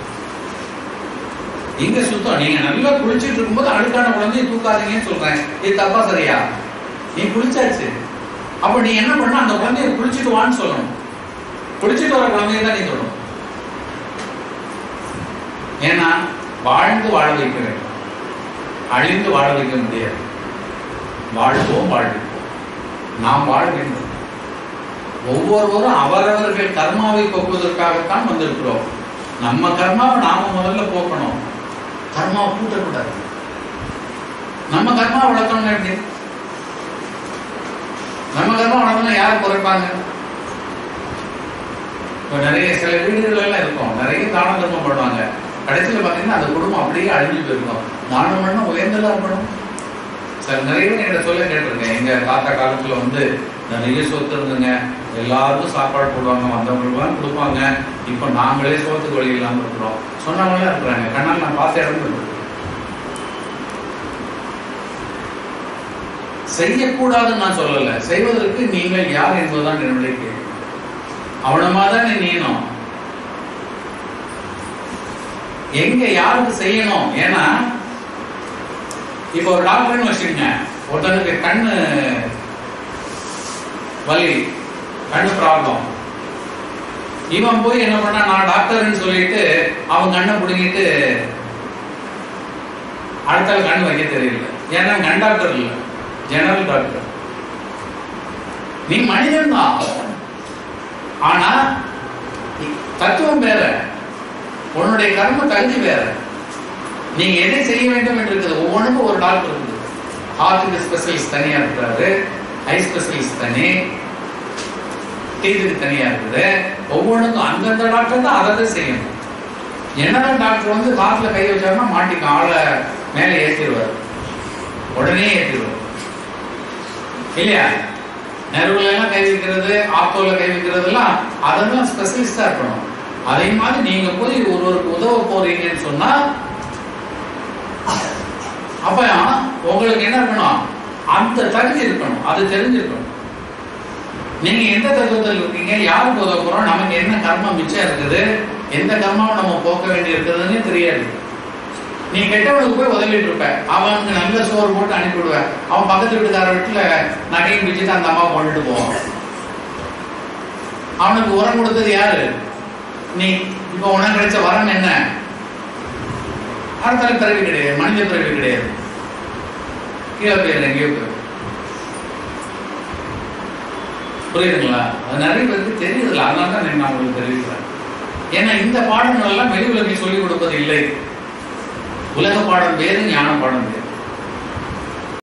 இங்க சுத்தம் நீங்க நல்லா குளிச்சிட்டு இருக்கும்போது அழுக்கான குழந்தைய தூக்காதீங்கன்னு சொல்றேன் இது தப்பா சரியா நீ குளிச்சாச்சு அப்ப நீ என்ன பண்ண அந்த குழந்தைய குளிச்சிட்டு வான்னு சொல்லணும் குளிச்சிட்டு வர குழந்தைய தான் நீ சொல்லணும் ஏன்னா வாழ்ந்து வாழ வைக்க வேண்டும் அழிந்து வாழ வைக்க முடியாது வாழ்வோம் வாழ்வோம் நாம் வாழ வேண்டும் ஒவ்வொருவரும் அவரவர்கள் கர்மாவை போக்குவதற்காகத்தான் வந்திருக்கிறோம் நம்ம கர்மாவை நாம முதல்ல போக்கணும் கர்மாவை கூட்டக்கூடாது நம்ம கர்மா வளர்த்தோம்னா எப்படி நம்ம கர்மா வளர்த்தோம்னா யார் குறைப்பாங்க இப்போ நிறைய சில வீடுகள் எல்லாம் இருக்கும் நிறைய தான தர்மம் பண்ணுவாங்க கடைசியில் பார்த்தீங்கன்னா அந்த குடும்பம் அப்படியே அழிஞ்சு போயிருக்கும் தானம் பண்ண உயர்ந்தெல்லாம் இருக்கணும் சார் நிறைய பேர் என்கிட்ட சொல்ல கேட்டிருக்கேன் எங்க தாத்தா காலத்துல வந்து நிறைய சொத்து இருந்துங்க எல்லாருக்கும் சாப்பாடு போடுவாங்க வந்தவங்களுக்குலாம் கொடுப்பாங்க இப்போ நாங்களே சோத்துக்கு வழி இல்லாம இருக்கிறோம் சொன்னவங்களாம் இருக்கிறாங்க கண்ணால் நான் பார்த்த இடம் இருக்கு செய்யக்கூடாதுன்னு நான் சொல்லல செய்வதற்கு நீங்கள் யார் என்பதுதான் என்னுடைய கேள்வி அவனமா தானே நீனும் எங்க யாருக்கு செய்யணும் ஏன்னா இப்போ ஒரு டாக்டர்னு வச்சுக்கோங்க ஒருத்தனுக்கு கண்ணு வலி கண்ணு ப்ராப்ளம் இவன் போய் என்ன பண்ணா நான் டாக்டர்னு சொல்லிட்டு அவன் கண்ணை பிடுங்கிட்டு அடுத்த ஆள் கண்ணு வைக்க தெரியல ஏன்னா கண் டாக்டர் இல்ல ஜெனரல் டாக்டர் நீ மனிதன் தான் ஆனா தத்துவம் வேற உன்னுடைய கர்ம தகுதி வேற நீங்க எதை செய்ய வேண்டும் என்று இருக்குது ஒவ்வொன்றுக்கும் ஒரு டாக்டர் இருக்குது ஹார்ட்டுக்கு ஸ்பெஷலிஸ்ட் தனியா இருக்கிறாரு ஐ ஸ்பெஷலிஸ்ட் தனி டீத்துக்கு தனியா இருக்குது ஒவ்வொன்றுக்கும் அந்தந்த டாக்டர் தான் அதை தான் செய்யணும் ஜெனரல் டாக்டர் வந்து காத்துல கை வச்சாருன்னா மாட்டிக்க ஆளை மேலே ஏற்றிடுவார் உடனே ஏற்றிடுவார் இல்லையா நெருவுல எல்லாம் கை வைக்கிறது ஆத்தோல கை வைக்கிறது எல்லாம் அதெல்லாம் ஸ்பெஷலிஸ்டா இருக்கணும் அதே மாதிரி நீங்க போய் ஒருவருக்கு உதவ போறீங்கன்னு சொன்னா அப்ப உங்களுக்கு என்ன இருக்கணும் அந்த தகுதி இருக்கணும் அது தெரிஞ்சிருக்கணும் நீங்க எந்த தத்துவத்தில் இருக்கீங்க யாருக்கு உதவ போறோம் நமக்கு என்ன கர்மம் மிச்சம் இருக்குது எந்த கர்மாவை நம்ம போக்க வேண்டி இருக்குதுன்னு தெரியாது நீ கெட்டவனுக்கு போய் உதவிட்டு இருப்ப அவனுக்கு நல்ல சோறு போட்டு அனுப்பிவிடுவ அவன் பக்கத்து வீட்டுக்கார வீட்டுல நகையும் பிச்சுட்டு அந்த அம்மா கொண்டுட்டு போவான் அவனுக்கு உரம் கொடுத்தது யாரு நீ இப்ப உனக்கு கிடைச்ச வரம் என்ன அடுத்த பிறவி கிடையாது மனித பிறவி கிடையாது கீழே போயிரு எங்கேயோ போயிரு புரியுதுங்களா அது நிறைய பேருக்கு தெரியுதுல்ல அதனால தான் நான் உங்களுக்கு தெரிவிக்கிறேன் ஏன்னா இந்த பாடங்கள் எல்லாம் வெளி உலகில் சொல்லிக் கொடுப்பது இல்லை உலக பாடம் வேறு ஞான பாடம் வேறு